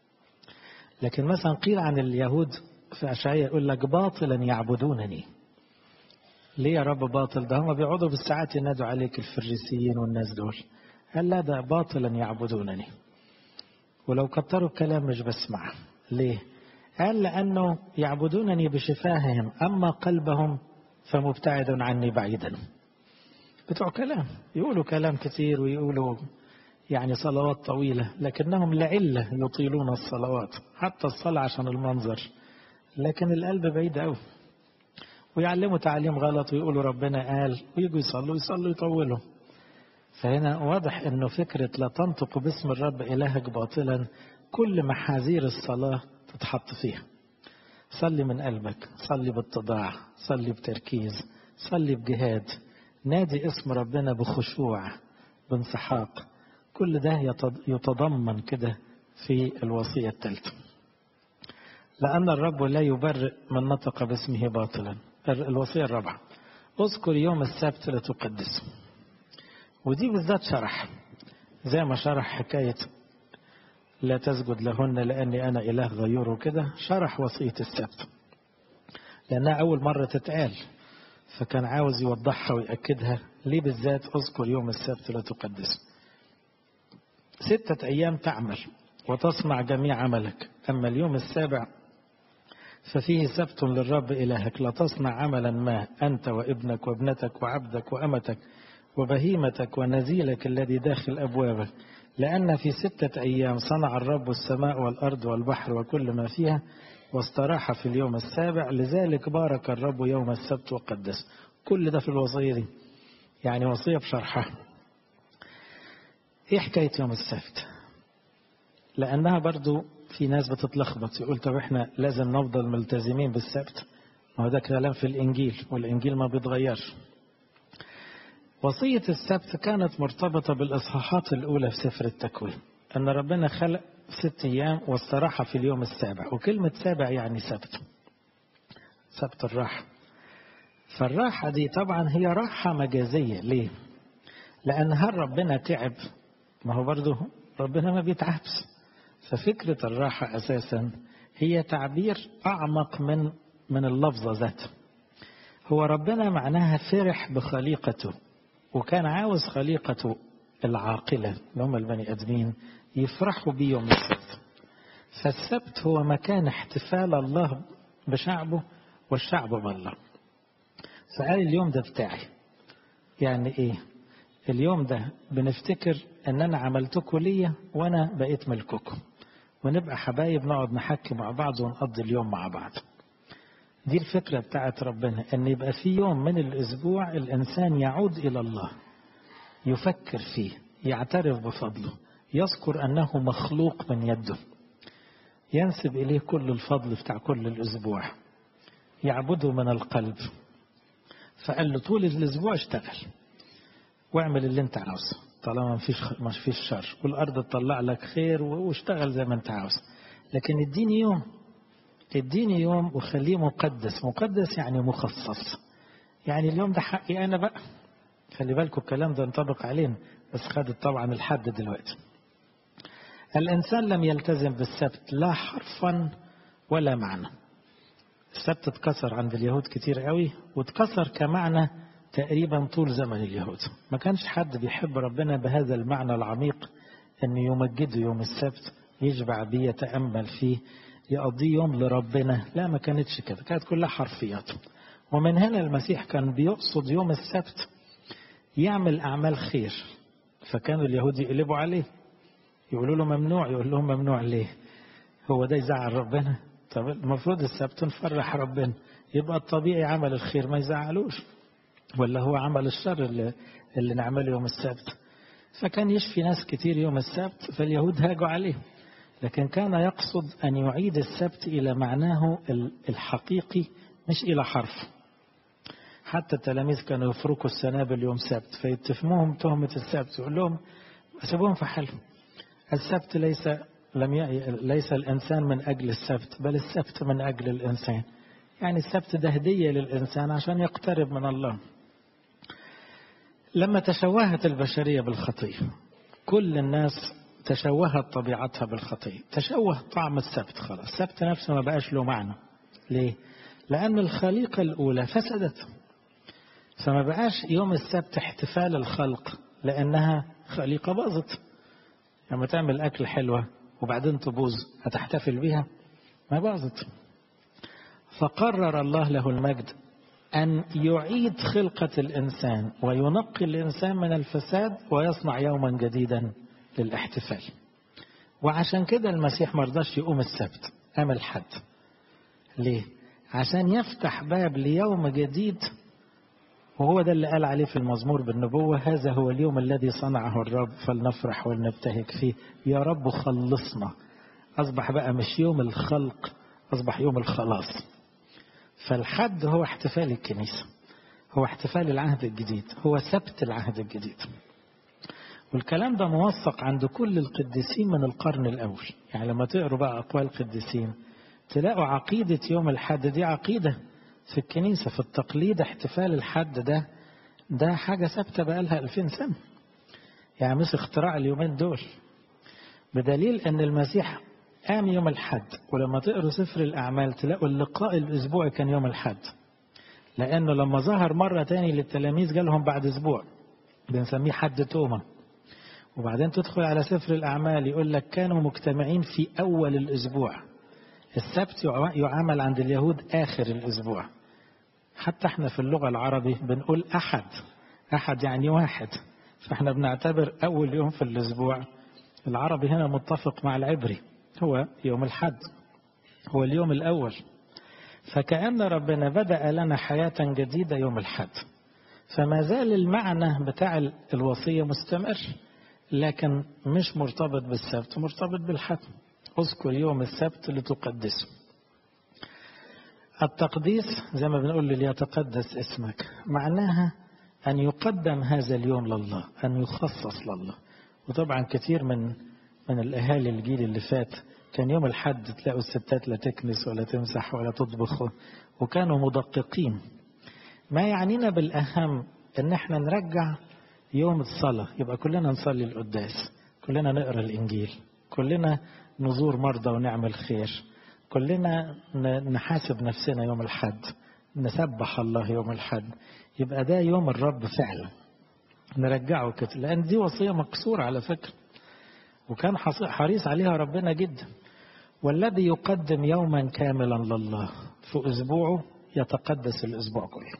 لكن مثلا قيل عن اليهود في أشعية يقول لك باطلا يعبدونني ليه يا رب باطل ده هم بيقعدوا بالساعات ينادوا عليك الفريسيين والناس دول قال لا ده باطلا يعبدونني ولو كتروا الكلام مش بسمع ليه قال لأنه يعبدونني بشفاههم أما قلبهم فمبتعد عني بعيدا بتوع كلام يقولوا كلام كثير ويقولوا يعني صلوات طويلة لكنهم لعلة يطيلون الصلوات حتى الصلاة عشان المنظر لكن القلب بعيد أوي ويعلموا تعليم غلط ويقولوا ربنا قال ويجوا يصلوا يصلوا يطولوا فهنا واضح انه فكرة لا تنطق باسم الرب إلهك باطلا كل محاذير الصلاة تتحط فيها صلي من قلبك صلي باتضاع صلي بتركيز صلي بجهاد نادي اسم ربنا بخشوع بانسحاق كل ده يتضمن كده في الوصية الثالثة لأن الرب لا يبرئ من نطق باسمه باطلا الوصية الرابعة اذكر يوم السبت لتقدسه ودي بالذات شرح زي ما شرح حكاية لا تسجد لهن لأني أنا إله غيور وكده شرح وصية السبت لأنها أول مرة تتقال فكان عاوز يوضحها ويأكدها ليه بالذات اذكر يوم السبت لتقدسه ستة أيام تعمل وتصنع جميع عملك أما اليوم السابع ففيه سبت للرب إلهك لا تصنع عملا ما أنت وابنك وابنتك وعبدك وأمتك وبهيمتك ونزيلك الذي داخل أبوابك لأن في ستة أيام صنع الرب السماء والأرض والبحر وكل ما فيها واستراح في اليوم السابع لذلك بارك الرب يوم السبت وقدس كل ده في الوصية دي يعني وصية بشرحها ايه حكاية يوم السبت لأنها برضو في ناس بتتلخبط يقول طب احنا لازم نفضل ملتزمين بالسبت ما هو ده كلام في الإنجيل والإنجيل ما بيتغيرش وصية السبت كانت مرتبطة بالإصحاحات الأولى في سفر التكوين أن ربنا خلق ست أيام واستراح في اليوم السابع وكلمة سابع يعني سبت سبت الراحة فالراحة دي طبعا هي راحة مجازية ليه؟ لأن هل ربنا تعب؟ ما هو برضه ربنا ما بيتعبش ففكرة الراحة أساسا هي تعبير أعمق من من اللفظة ذاته هو ربنا معناها فرح بخليقته وكان عاوز خليقته العاقلة اللي هم البني آدمين يفرحوا بيه يوم السبت فالسبت هو مكان احتفال الله بشعبه والشعب بالله فقال اليوم ده بتاعي يعني ايه اليوم ده بنفتكر ان انا عملتكم ليا وانا بقيت ملككم ونبقى حبايب نقعد نحكي مع بعض ونقضي اليوم مع بعض دي الفكرة بتاعت ربنا ان يبقى في يوم من الاسبوع الانسان يعود الى الله يفكر فيه يعترف بفضله يذكر انه مخلوق من يده ينسب اليه كل الفضل بتاع كل الاسبوع يعبده من القلب فقال له طول الاسبوع اشتغل واعمل اللي انت عاوزه طالما ما فيش ما فيش شر والارض تطلع لك خير واشتغل زي ما انت عاوز لكن اديني يوم اديني يوم وخليه مقدس مقدس يعني مخصص يعني اليوم ده حقي انا بقى خلي بالكم الكلام ده ينطبق علينا بس خدت طبعا الحد دلوقتي الانسان لم يلتزم بالسبت لا حرفا ولا معنى السبت اتكسر عند اليهود كتير قوي واتكسر كمعنى تقريبا طول زمن اليهود ما كانش حد بيحب ربنا بهذا المعنى العميق أن يمجده يوم السبت يشبع بيه يتأمل فيه يقضيه يوم لربنا لا ما كانتش كده كانت كلها حرفيات ومن هنا المسيح كان بيقصد يوم السبت يعمل أعمال خير فكانوا اليهود يقلبوا عليه يقولوا له ممنوع يقول لهم ممنوع ليه هو ده يزعل ربنا طب المفروض السبت نفرح ربنا يبقى الطبيعي عمل الخير ما يزعلوش ولا هو عمل الشر اللي, اللي نعمله يوم السبت فكان يشفي ناس كتير يوم السبت فاليهود هاجوا عليه لكن كان يقصد أن يعيد السبت إلى معناه الحقيقي مش إلى حرف حتى التلاميذ كانوا يفركوا السنابل يوم سبت فيتفهموهم تهمة السبت يقول لهم سيبوهم في حالهم السبت ليس لم ي... ليس الإنسان من أجل السبت بل السبت من أجل الإنسان يعني السبت ده هدية للإنسان عشان يقترب من الله لما تشوهت البشرية بالخطية كل الناس تشوهت طبيعتها بالخطية تشوه طعم السبت خلاص السبت نفسه ما بقاش له معنى ليه لأن الخليقة الأولى فسدت فما بقاش يوم السبت احتفال الخلق لأنها خليقة باظت لما تعمل أكل حلوة وبعدين تبوظ هتحتفل بيها ما باظت فقرر الله له المجد أن يعيد خلقة الإنسان وينقي الإنسان من الفساد ويصنع يوما جديدا للاحتفال وعشان كده المسيح مرضاش يقوم السبت قام الحد ليه عشان يفتح باب ليوم جديد وهو ده اللي قال عليه في المزمور بالنبوة هذا هو اليوم الذي صنعه الرب فلنفرح ولنبتهج فيه يا رب خلصنا أصبح بقى مش يوم الخلق أصبح يوم الخلاص فالحد هو احتفال الكنيسة هو احتفال العهد الجديد هو سبت العهد الجديد والكلام ده موثق عند كل القديسين من القرن الأول يعني لما تقروا بقى أقوال القديسين تلاقوا عقيدة يوم الحد دي عقيدة في الكنيسة في التقليد احتفال الحد ده ده حاجة ثابتة بقى لها 2000 سنة يعني مش اختراع اليومين دول بدليل ان المسيح قام يوم الحد ولما تقروا سفر الأعمال تلاقوا اللقاء الأسبوعي كان يوم الحد لأنه لما ظهر مرة تاني للتلاميذ جالهم بعد أسبوع بنسميه حد توما وبعدين تدخل على سفر الأعمال يقول لك كانوا مجتمعين في أول الأسبوع السبت يعامل عند اليهود آخر الأسبوع حتى احنا في اللغة العربي بنقول أحد أحد يعني واحد فاحنا بنعتبر أول يوم في الأسبوع العربي هنا متفق مع العبري هو يوم الحد هو اليوم الأول فكأن ربنا بدأ لنا حياة جديدة يوم الحد فما زال المعنى بتاع الوصية مستمر لكن مش مرتبط بالسبت مرتبط بالحد اذكر يوم السبت لتقدسه التقديس زي ما بنقول ليتقدس اسمك معناها أن يقدم هذا اليوم لله أن يخصص لله وطبعا كثير من من الأهالي الجيل اللي فات كان يوم الحد تلاقوا الستات لا تكنس ولا تمسح ولا تطبخ وكانوا مدققين ما يعنينا بالأهم ان احنا نرجع يوم الصلاة يبقى كلنا نصلي القداس كلنا نقرأ الإنجيل كلنا نزور مرضى ونعمل خير كلنا نحاسب نفسنا يوم الحد نسبح الله يوم الحد يبقى ده يوم الرب فعلا نرجعه كده لأن دي وصية مكسورة على فكرة وكان حريص عليها ربنا جدا والذي يقدم يوما كاملا لله في أسبوعه يتقدس الأسبوع كله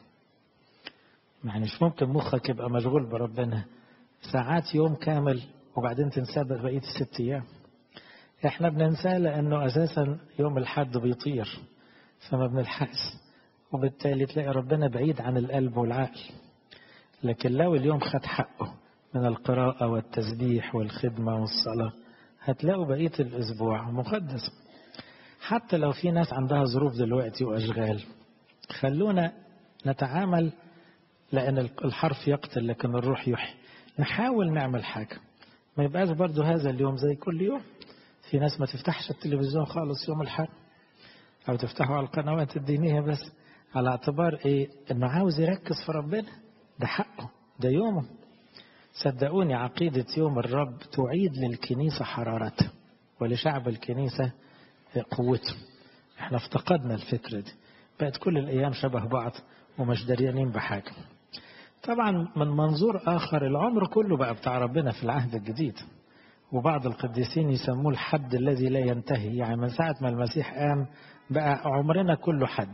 يعني مش ممكن مخك يبقى مشغول بربنا ساعات يوم كامل وبعدين تنساه بقية الست أيام احنا بننساه لأنه أساسا يوم الحد بيطير فما بنلحقش وبالتالي تلاقي ربنا بعيد عن القلب والعقل لكن لو اليوم خد حقه من القراءة والتسبيح والخدمة والصلاة هتلاقوا بقية الأسبوع مقدس حتى لو في ناس عندها ظروف دلوقتي وأشغال خلونا نتعامل لأن الحرف يقتل لكن الروح يحيي نحاول نعمل حاجة ما يبقاش برضو هذا اليوم زي كل يوم في ناس ما تفتحش التلفزيون خالص يوم الحد أو تفتحوا على القنوات الدينية بس على اعتبار إيه إنه عاوز يركز في ربنا ده حقه ده يومه صدقوني عقيدة يوم الرب تعيد للكنيسة حرارتها ولشعب الكنيسة قوته احنا افتقدنا الفكرة دي بقت كل الأيام شبه بعض ومش دريانين بحاجة طبعا من منظور آخر العمر كله بقى بتاع ربنا في العهد الجديد وبعض القديسين يسموه الحد الذي لا ينتهي يعني من ساعة ما المسيح قام بقى عمرنا كله حد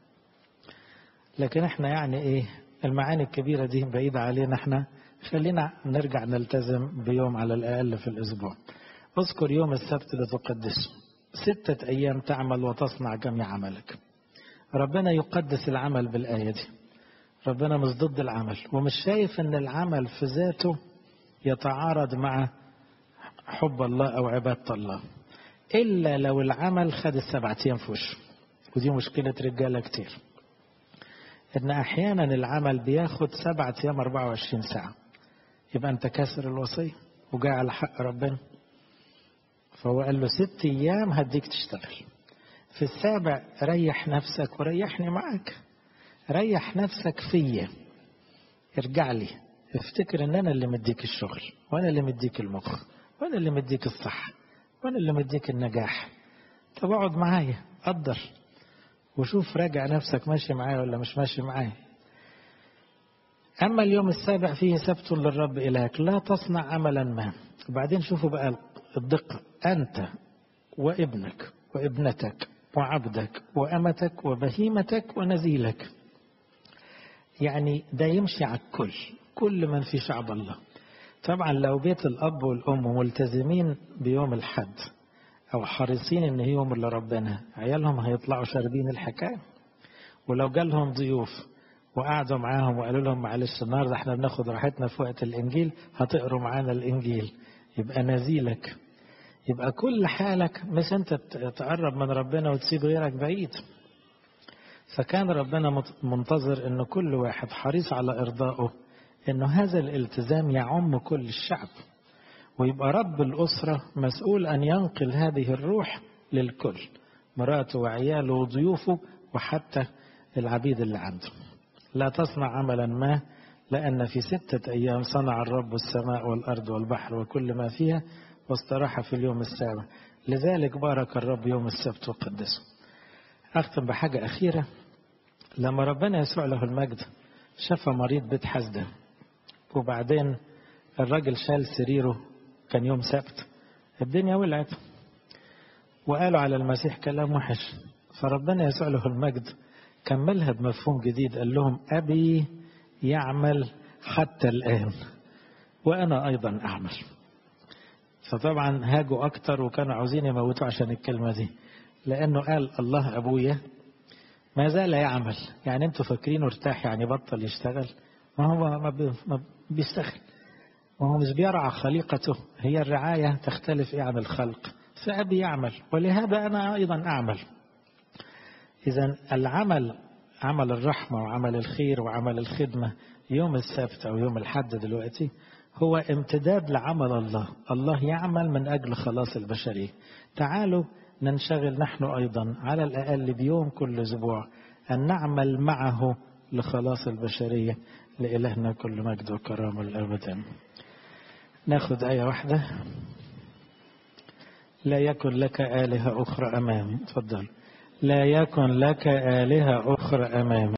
لكن احنا يعني ايه المعاني الكبيرة دي بعيدة علينا احنا خلينا نرجع نلتزم بيوم على الأقل في الأسبوع اذكر يوم السبت لتقدسه ستة أيام تعمل وتصنع جميع عملك ربنا يقدس العمل بالآية دي ربنا مش ضد العمل ومش شايف ان العمل في ذاته يتعارض مع حب الله او عبادة الله الا لو العمل خد السبعة ايام في وشه ودي مشكلة رجالة كتير ان احيانا العمل بياخد سبعة ايام 24 ساعة يبقى انت كاسر الوصية وجاي على حق ربنا فهو قال له ست ايام هديك تشتغل في السابع ريح نفسك وريحني معاك ريح نفسك فيا ارجع لي افتكر ان انا اللي مديك الشغل وانا اللي مديك المخ وانا اللي مديك الصح وانا اللي مديك النجاح طب اقعد معايا قدر وشوف راجع نفسك ماشي معايا ولا مش ماشي معايا أما اليوم السابع فيه سبت للرب إلهك لا تصنع عملا ما وبعدين شوفوا بقى الدقة أنت وابنك وابنتك وعبدك وأمتك وبهيمتك ونزيلك يعني ده يمشي على الكل كل من في شعب الله طبعا لو بيت الأب والأم ملتزمين بيوم الحد أو حريصين إن هي يوم لربنا عيالهم هيطلعوا شاربين الحكاية ولو جالهم ضيوف وقعدوا معاهم وقالوا لهم معلش النهارده احنا بناخد راحتنا في وقت الإنجيل هتقروا معانا الإنجيل يبقى نزيلك يبقى كل حالك مش انت تقرب من ربنا وتسيب غيرك بعيد فكان ربنا منتظر ان كل واحد حريص على ارضائه انه هذا الالتزام يعم كل الشعب ويبقى رب الاسره مسؤول ان ينقل هذه الروح للكل مراته وعياله وضيوفه وحتى العبيد اللي عنده لا تصنع عملا ما لان في سته ايام صنع الرب السماء والارض والبحر وكل ما فيها واستراح في اليوم السابع لذلك بارك الرب يوم السبت وقدسه أختم بحاجة أخيرة لما ربنا يسوع له المجد شفى مريض بيت حسده وبعدين الراجل شال سريره كان يوم سبت الدنيا ولعت وقالوا على المسيح كلام وحش فربنا يسوع له المجد كملها بمفهوم جديد قال لهم أبي يعمل حتى الآن وأنا أيضا أعمل فطبعا هاجوا أكتر وكانوا عاوزين يموتوا عشان الكلمة دي لأنه قال الله أبويا ما زال يعمل يعني أنتوا فاكرينه ارتاح يعني بطل يشتغل ما هو ما بيشتغل ما هو مش بيرعى خليقته هي الرعاية تختلف إيه عن الخلق فأبي يعمل ولهذا أنا أيضا أعمل إذا العمل عمل الرحمة وعمل الخير وعمل الخدمة يوم السبت أو يوم الحد دلوقتي هو امتداد لعمل الله الله يعمل من أجل خلاص البشرية تعالوا ننشغل نحن أيضا على الأقل بيوم كل أسبوع أن نعمل معه لخلاص البشرية لإلهنا كل مجد وكرامة الأبد ناخد آية واحدة لا يكن لك آلهة أخرى أمامي تفضل لا يكن لك آلهة أخرى أمامي